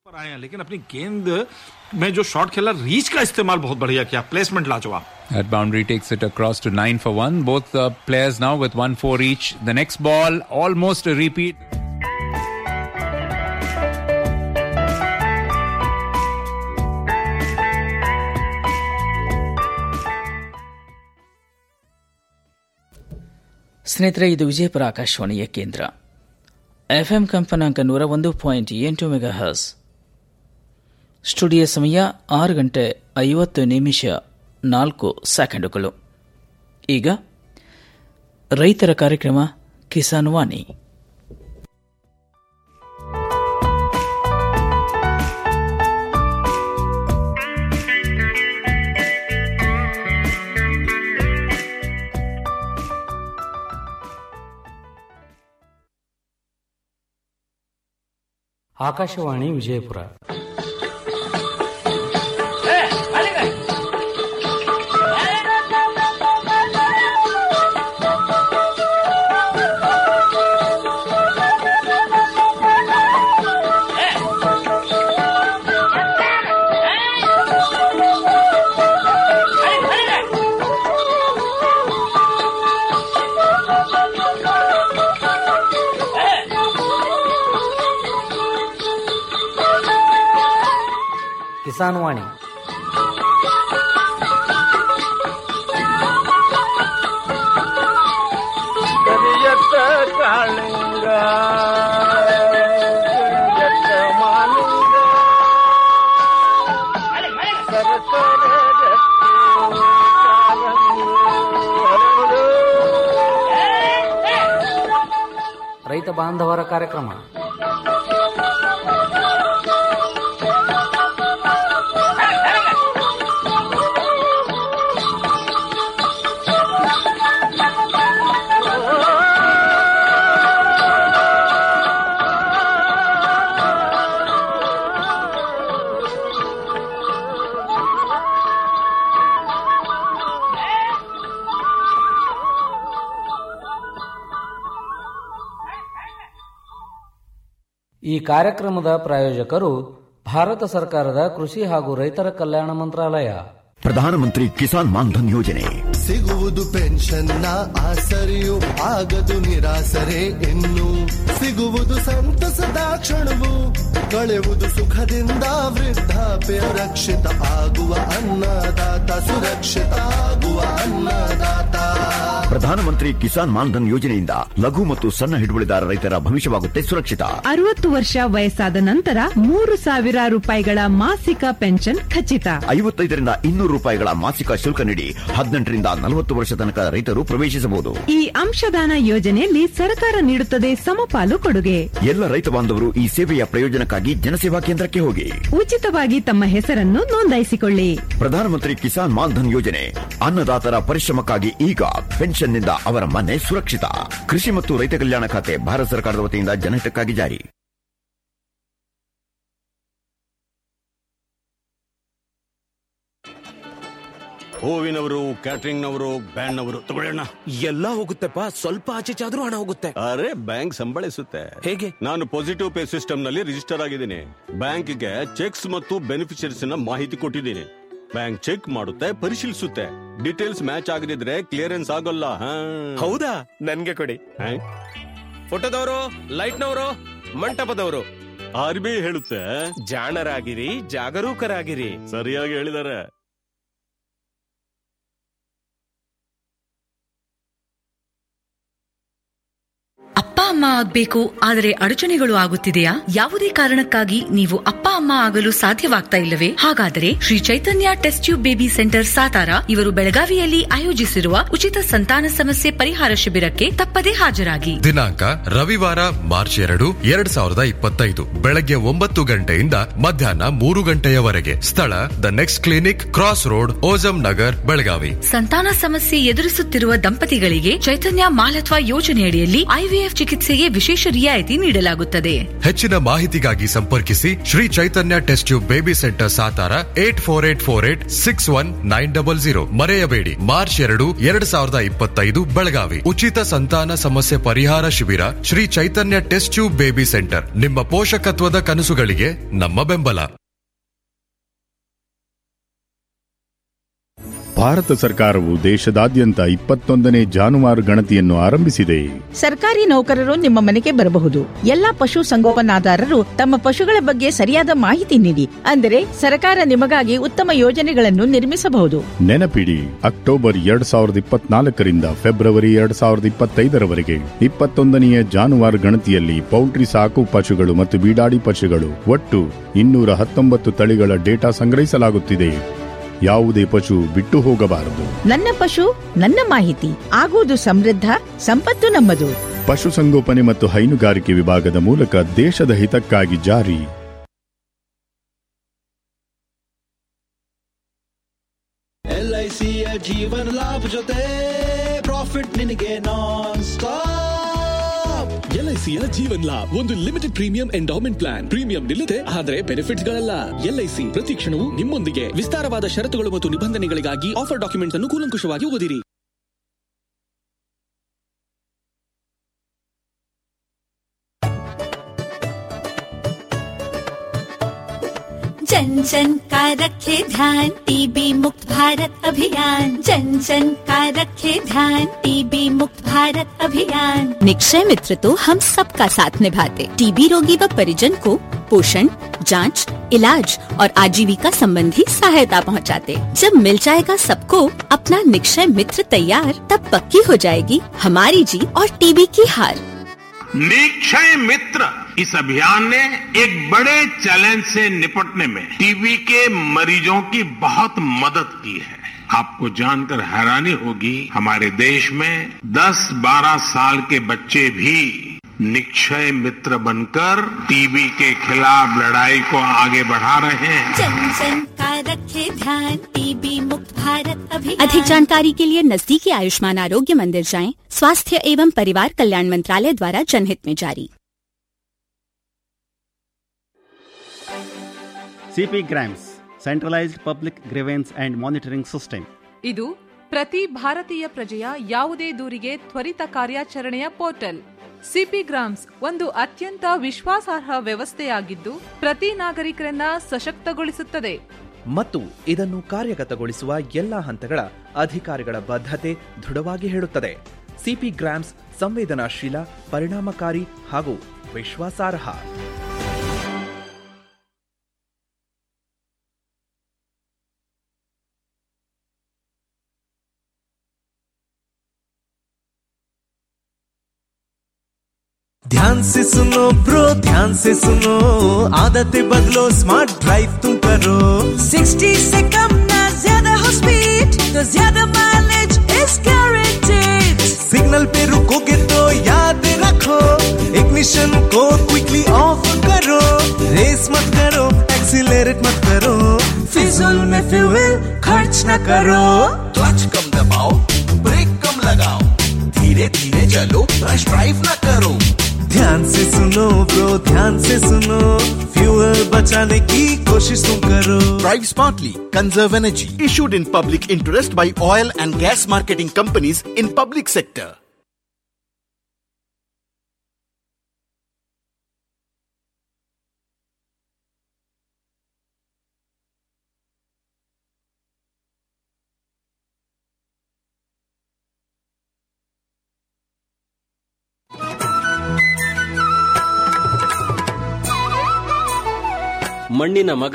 पर आए हैं लेकिन अपनी गेंद में जो शॉट खेला रीच का इस्तेमाल बहुत बढ़िया किया प्लेसमेंट लाजवाब That boundary takes it across to 9 for 1. Both uh, players now with 1 4 each. The next ball, almost a repeat. ಸ್ನೇಹಿತರೆ ಇದು ವಿಜಯಪುರ ಆಕಾಶವಾಣಿಯ ಕೇಂದ್ರ ಎಫ್ಎಂ ಕಂಪನಾಂಕ ನೂರ ಒಂದು ಪಾಯಿಂಟ್ ಎಂಟು ಮೆಗಾ ಹರ್ಸ್ ಸ್ಟುಡಿಯೋ ಸಮಯ ಆರು ಗಂಟೆ ಐವತ್ತು ನಿಮಿಷ ನಾಲ್ಕು ಸೆಕೆಂಡುಗಳು ಈಗ ರೈತರ ಕಾರ್ಯಕ್ರಮ ಕಿಸಾನ್ ವಾಣಿ ಆಕಾಶವಾಣಿ ವಿಜಯಪುರ ಕಿಸಾನ್ ವಾಣಿ ಕರಿಯತ್ತ ಕಾಳಿಂಗ ಕರಿಯತ್ತ ಮಾಲಿಂಗ ಸರಸರ ರತ್ನ ಕಾಲಂದು ಹರಡು. ರೈತ ಬಾಂಧವರ ಕಾರ್ಯಕ್ರಮ ಈ ಕಾರ್ಯಕ್ರಮದ ಪ್ರಾಯೋಜಕರು ಭಾರತ ಸರ್ಕಾರದ ಕೃಷಿ ಹಾಗೂ ರೈತರ ಕಲ್ಯಾಣ ಮಂತ್ರಾಲಯ ಪ್ರಧಾನಮಂತ್ರಿ ಕಿಸಾನ್ ಮಾನ್ಧನ್ ಯೋಜನೆ ಸಿಗುವುದು ಪೆನ್ಷನ್ನ ಆಸರೆಯು ಆಗದು ನಿರಾಸರೆ ಇನ್ನು ಸಿಗುವುದು ಸಂತಸದ ಕ್ಷಣವು ಕಳೆವುದು ಸುಖದಿಂದ ವೃದ್ಧಾಪ್ಯ ರಕ್ಷಿತ ಆಗುವ ಅನ್ನದಾತ ಸುರಕ್ಷಿತ ಆಗುವ ಅನ್ನದಾತ ಪ್ರಧಾನಮಂತ್ರಿ ಕಿಸಾನ್ ಮಾನ್ಧನ್ ಯೋಜನೆಯಿಂದ ಲಘು ಮತ್ತು ಸಣ್ಣ ಹಿಡುವಳಿದಾರ ರೈತರ ಭವಿಷ್ಯವಾಗುತ್ತೆ ಸುರಕ್ಷಿತ ಅರವತ್ತು ವರ್ಷ ವಯಸ್ಸಾದ ನಂತರ ಮೂರು ಸಾವಿರ ರೂಪಾಯಿಗಳ ಮಾಸಿಕ ಪೆನ್ಷನ್ ಖಚಿತ ಐವತ್ತೈದರಿಂದ ಇನ್ನೂರು ರೂಪಾಯಿಗಳ ಮಾಸಿಕ ಶುಲ್ಕ ನೀಡಿ ಹದಿನೆಂಟರಿಂದ ನಲವತ್ತು ವರ್ಷ ತನಕ ರೈತರು ಪ್ರವೇಶಿಸಬಹುದು ಈ ಅಂಶದಾನ ಯೋಜನೆಯಲ್ಲಿ ಸರ್ಕಾರ ನೀಡುತ್ತದೆ ಸಮಪಾಲು ಕೊಡುಗೆ ಎಲ್ಲ ರೈತ ಬಾಂಧವರು ಈ ಸೇವೆಯ ಪ್ರಯೋಜನಕ್ಕಾಗಿ ಜನಸೇವಾ ಕೇಂದ್ರಕ್ಕೆ ಹೋಗಿ ಉಚಿತವಾಗಿ ತಮ್ಮ ಹೆಸರನ್ನು ನೋಂದಾಯಿಸಿಕೊಳ್ಳಿ ಪ್ರಧಾನಮಂತ್ರಿ ಕಿಸಾನ್ ಮಾನ್ಧನ್ ಯೋಜನೆ ಅನ್ನದಾತರ ಪರಿಶ್ರಮಕ್ಕಾಗಿ ಈಗ ಪೆನ್ಷನ್ನಿಂದ ಅವರ ಮನೆ ಸುರಕ್ಷಿತ ಕೃಷಿ ಮತ್ತು ರೈತ ಕಲ್ಯಾಣ ಖಾತೆ ಭಾರತ ಸರ್ಕಾರದ ವತಿಯಿಂದ ಜನಹಿತಕ್ಕಾಗಿ ಜಾರಿ ಹೂವಿನವರು ಕ್ಯಾಟ್ರಿಂಗ್ನವರು ಬ್ಯಾಂಡ್ನವರು ತಗೊಳ್ಳೋಣ ಎಲ್ಲ ಹೋಗುತ್ತೆಪ್ಪ ಸ್ವಲ್ಪ ಆಚೆ ಚಾದ್ರೂ ಹಣ ಹೋಗುತ್ತೆ ಅರೆ ಬ್ಯಾಂಕ್ ಸಂಬಳಿಸುತ್ತೆ ಹೇಗೆ ನಾನು ಪಾಸಿಟಿವ್ ಪೇ ಸಿಸ್ಟಮ್ ನಲ್ಲಿ ರಿಜಿಸ್ಟರ್ ಆಗಿದ್ದೀನಿ ಬ್ಯಾಂಕ್ಗೆ ಚೆಕ್ಸ್ ಮತ್ತು ಬೆನಿಫಿಷರೀಸ್ ನ ಮಾಹಿತಿ ಕೊಟ್ಟಿದ್ದೀನಿ ಬ್ಯಾಂಕ್ ಚೆಕ್ ಮಾಡುತ್ತೆ ಪರಿಶೀಲಿಸುತ್ತೆ ಡೀಟೇಲ್ಸ್ ಮ್ಯಾಚ್ ಆಗದಿದ್ರೆ ಕ್ಲಿಯರೆನ್ಸ್ ಆಗೋಲ್ಲ ಹಾ. ಹೌದಾ ನನ್ಗೆ ಕೊಡಿ ಹಾ? ಫೋಟೋದವರು ಲೈಟ್ನವರು ಮಂಟಪದವರು ಆರ್ ಬಿ ಐ ಹೇಳುತ್ತೆ ಜಾಣರಾಗಿರಿ ಜಾಗರೂಕರಾಗಿರಿ ಸರಿಯಾಗಿ ಹೇಳಿದ್ದಾರೆ ಅಪ್ಪ ಅಮ್ಮ ಆಗ್ಬೇಕು ಆದರೆ ಅಡಚಣೆಗಳು ಆಗುತ್ತಿದೆಯಾ ಯಾವುದೇ ಕಾರಣಕ್ಕಾಗಿ ನೀವು ಅಪ್ಪ ಅಮ್ಮ ಆಗಲು ಸಾಧ್ಯವಾಗ್ತಾ ಇಲ್ಲವೇ ಹಾಗಾದರೆ Shri Chaitanya test tube baby centre Satara ಇವರು ಬೆಳಗಾವಿಯಲ್ಲಿ ಆಯೋಜಿಸಿರುವ ಉಚಿತ ಸಂತಾನ ಸಮಸ್ಯೆ ಪರಿಹಾರ ಶಿಬಿರಕ್ಕೆ ತಪ್ಪದೇ ಹಾಜರಾಗಿ ದಿನಾಂಕ ರವಿವಾರ ಮಾರ್ಚ್ ಎರಡು ಎರಡ್ ಸಾವಿರದ ಇಪ್ಪತ್ತೈದು ಬೆಳಗ್ಗೆ ಒಂಬತ್ತು ಗಂಟೆಯಿಂದ ಮಧ್ಯಾಹ್ನ ಮೂರು ಗಂಟೆಯವರೆಗೆ ಸ್ಥಳ the next clinic cross road Azam Nagar Belagavi ಸಂತಾನ ಸಮಸ್ಯೆ ಎದುರಿಸುತ್ತಿರುವ ದಂಪತಿಗಳಿಗೆ ಚೈತನ್ಯ ಮಾಲತ್ವ ಯೋಜನೆಯಡಿಯಲ್ಲಿ ಐವಿಎಫ್ ಚಿಕಿತ್ಸೆ ಚಿಕಿತ್ಸೆಗೆ ವಿಶೇಷ ರಿಯಾಯಿತಿ ನೀಡಲಾಗುತ್ತದೆ ಹೆಚ್ಚಿನ ಮಾಹಿತಿಗಾಗಿ ಸಂಪರ್ಕಿಸಿ Shri Chaitanya test tube baby centre Satara eight four eight four eight six one nine double zero ಮರೆಯಬೇಡಿ ಮಾರ್ಚ್ ಎರಡು ಎರಡ್ ಸಾವಿರದ ಇಪ್ಪತ್ತೈದು ಬೆಳಗಾವಿ ಉಚಿತ ಸಂತಾನ ಸಮಸ್ಯೆ ಪರಿಹಾರ ಶಿಬಿರ Shri Chaitanya test tube baby centre ನಿಮ್ಮ ಪೋಷಕತ್ವದ ಕನಸುಗಳಿಗೆ ನಮ್ಮ ಬೆಂಬಲ ಭಾರತ ಸರ್ಕಾರವು ದೇಶದಾದ್ಯಂತ ಇಪ್ಪತ್ತೊಂದನೇ ಜಾನುವಾರು ಗಣತಿಯನ್ನು ಆರಂಭಿಸಿದೆ ಸರ್ಕಾರಿ ನೌಕರರು ನಿಮ್ಮ ಮನೆಗೆ ಬರಬಹುದು ಎಲ್ಲಾ ಪಶು ಸಂಗೋಪನಾದಾರರು ತಮ್ಮ ಪಶುಗಳ ಬಗ್ಗೆ ಸರಿಯಾದ ಮಾಹಿತಿ ನೀಡಿ ಅಂದರೆ ಸರ್ಕಾರ ನಿಮಗಾಗಿ ಉತ್ತಮ ಯೋಜನೆಗಳನ್ನು ನಿರ್ಮಿಸಬಹುದು ನೆನಪಿಡಿ ಅಕ್ಟೋಬರ್ ಎರಡ್ ಸಾವಿರದ ಇಪ್ಪತ್ನಾಲ್ಕರಿಂದ ಫೆಬ್ರವರಿ ಎರಡ್ ಸಾವಿರದ ಇಪ್ಪತ್ತೈದರವರೆಗೆ ಇಪ್ಪತ್ತೊಂದನೆಯ ಜಾನುವಾರು ಗಣತಿಯಲ್ಲಿ ಪೌಲ್ಟ್ರಿ ಸಾಕು ಪಶುಗಳು ಮತ್ತು ಬೀಡಾಡಿ ಪಶುಗಳು ಒಟ್ಟು ಇನ್ನೂರ ಹತ್ತೊಂಬತ್ತು ತಳಿಗಳ ಡೇಟಾ ಸಂಗ್ರಹಿಸಲಾಗುತ್ತಿದೆ ಯಾವುದೇ ಪಶು ಬಿಟ್ಟು ಹೋಗಬಾರದು ನನ್ನ ಪಶು ನನ್ನ ಮಾಹಿತಿ ಆಗುವುದು ಸಮೃದ್ಧ ಸಂಪತ್ತು ನಮ್ಮದು ಪಶುಸಂಗೋಪನೆ ಮತ್ತು ಹೈನುಗಾರಿಕೆ ವಿಭಾಗದ ಮೂಲಕ ದೇಶದ ಹಿತಕ್ಕಾಗಿ ಜಾರಿ ಎಲ್ಐಸಿಯ ಜೀವನ ಲಾಭ ಜೊತೆ ಪ್ರಾಫಿಟ್ ನಿನಗೆ ನಾನ್ ಸ್ಟಾಪ್ ಎಲ್ಐಸಿಯ ಜೀವನ್ ಲಾಭ್ ಒಂದು limited premium endowment plan premium ನಿಲ್ಲದೆ ಆದರೆ ಬೆನಿಫಿಟ್ಸ್ ಗಳಲ್ಲ ಎಲ್ಐಸಿ ಪ್ರತಿ ಕ್ಷಣವೂ ನಿಮ್ಮೊಂದಿಗೆ ವಿಸ್ತಾರವಾದ ಷರತ್ತುಗಳು ಮತ್ತು ನಿಬಂಧನೆಗಳಿಗಾಗಿ ಆಫರ್ ಡಾಕ್ಯುಮೆಂಟ್ಸ್ ಅನ್ನು ಕೂಲಂಕುಷವಾಗಿ ಓದಿರಿ जन जन का रखे ध्यान टीबी मुक्त भारत अभियान जन जन का रखे ध्यान टीबी मुक्त भारत अभियान निक्षय मित्र तो हम सबका साथ निभाते टीबी रोगी व परिजन को पोषण जांच, इलाज और आजीविका संबंधी सहायता पहुंचाते। जब मिल जाएगा सबको अपना निक्षय मित्र तैयार तब पक्की हो जाएगी हमारी जीत और टीबी की हार निक्षय मित्र इस अभियान ने एक बड़े चैलेंज से निपटने में टीबी के मरीजों की बहुत मदद की है आपको जानकर हैरानी होगी हमारे देश में 10-12 साल के बच्चे भी निक्षय मित्र बनकर टीबी के खिलाफ लड़ाई को आगे बढ़ा रहे हैं जन जन का रखे ध्यान टीबी मुक्त भारत अभियान अधिक जानकारी के लिए नजदीकी आयुष्मान आरोग्य मंदिर जाएं स्वास्थ्य एवं परिवार कल्याण मंत्रालय द्वारा जनहित में जारी C P GRAMS centralised public grievance and monitoring system ಇದು ಪ್ರತಿ ಭಾರತೀಯ ಪ್ರಜೆಯ ಯಾವುದೇ ದೂರಿಗೆ ತ್ವರಿತ ಕಾರ್ಯಾಚರಣೆಯ ಪೋರ್ಟಲ್ ಸಿಪಿ ಗ್ರಾಮ್ಸ್ ಒಂದು ಅತ್ಯಂತ ವಿಶ್ವಾಸಾರ್ಹ ವ್ಯವಸ್ಥೆಯಾಗಿದ್ದು ಪ್ರತಿ ನಾಗರಿಕರನ್ನ ಸಶಕ್ತಗೊಳಿಸುತ್ತದೆ ಮತ್ತು ಇದನ್ನು ಕಾರ್ಯಗತಗೊಳಿಸುವ ಎಲ್ಲಾ ಹಂತಗಳ ಅಧಿಕಾರಿಗಳ ಬದ್ಧತೆ ದೃಢವಾಗಿ ಹೇಳುತ್ತದೆ ಸಿಪಿ ಗ್ರಾಮ್ಸ್ ಸಂವೇದನಾಶೀಲ ಪರಿಣಾಮಕಾರಿ ಹಾಗೂ ವಿಶ್ವಾಸಾರ್ಹ ध्यान से सुनो ब्रो ध्यान से सुनो आदतें बदलो स्मार्ट ड्राइव तुम करो 60 से कम ना ज्यादा हो स्पीड तो ज्यादा माइलेज इज गारंटेड सिग्नल पे रुकोगे तो याद रखो इग्निशन को क्विकली ऑफ करो रेस मत करो एक्सीलरेट मत करो फिजूल में फ्यूल खर्च न करो क्लच कम दबाओ ब्रेक कम लगाओ धीरे धीरे चलो रश ड्राइव न करो ध्यान से सुनो ब्रो ध्यान से सुनो फ्यूल बचाने की कोशिश तुम करो Drive smartly, conserve energy. Issued in public interest by oil and gas marketing companies in public sector. ಮಣ್ಣಿನ ಮಗ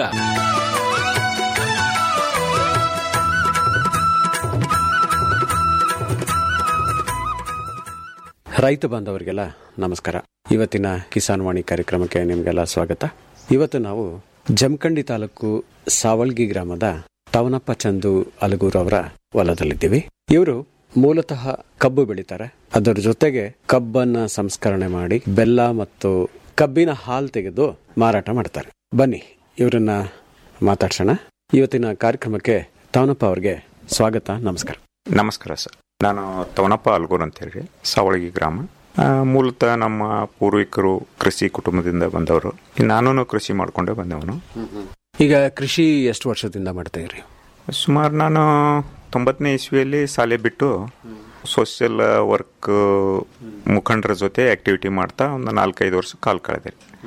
ರೈತ ಬಾಂಧವರಿಗೆಲ್ಲ ನಮಸ್ಕಾರ ಇವತ್ತಿನ ಕಿಸಾನ್ ವಾಣಿ ಕಾರ್ಯಕ್ರಮಕ್ಕೆ ನಿಮಗೆಲ್ಲ ಸ್ವಾಗತ ಇವತ್ತು ನಾವು ಜಮಖಂಡಿ ತಾಲೂಕು ಸಾವಳ್ಗಿ ಗ್ರಾಮದ ಟವನಪ್ಪ ಚಂದು ಅಲಗೂರು ಅವರ ಹೊಲದಲ್ಲಿದ್ದೀವಿ ಇವರು ಮೂಲತಃ ಕಬ್ಬು ಬೆಳಿತಾರೆ ಅದರ ಜೊತೆಗೆ ಕಬ್ಬನ್ನ ಸಂಸ್ಕರಣೆ ಮಾಡಿ ಬೆಲ್ಲ ಮತ್ತು ಕಬ್ಬಿನ ಹಾಲು ತೆಗೆದು ಮಾರಾಟ ಮಾಡ್ತಾರೆ ಬನ್ನಿ ಇವರನ್ನ ಮಾತಾಡ್ಸೋಣ ಇವತ್ತಿನ ಕಾರ್ಯಕ್ರಮಕ್ಕೆ ತವನಪ್ಪ ಅವರಿಗೆ ಸ್ವಾಗತ ನಮಸ್ಕಾರ ನಮಸ್ಕಾರ ಸರ್ ನಾನು ತವನಪ್ಪ ಅಲ್ಗೂರ್ ಅಂತ ಹೇಳಿ ಸಾವಳಗಿ ಗ್ರಾಮ ಆ, ಮೂಲತಃ ನಮ್ಮ ಪೂರ್ವಿಕರು ಕೃಷಿ ಕುಟುಂಬದಿಂದ ಬಂದವರು ನಾನು ಕೃಷಿ ಮಾಡ್ಕೊಂಡೇ ಬಂದವನು ಈಗ ಕೃಷಿ ಎಷ್ಟು ವರ್ಷದಿಂದ ಮಾಡ್ತಾ ಇರಿ ಸುಮಾರು ನಾನು ತೊಂಬತ್ತನೇ ಇಸ್ವಿಯಲ್ಲಿ ಶಾಲೆ ಬಿಟ್ಟು ಸೋಷಿಯಲ್ ವರ್ಕ್ ಮುಖಂಡರ ಜೊತೆ ಆಕ್ಟಿವಿಟಿ ಮಾಡ್ತಾ ಒಂದು ನಾಲ್ಕೈದು ವರ್ಷ ಕಾಲ ಕಳೆದೆ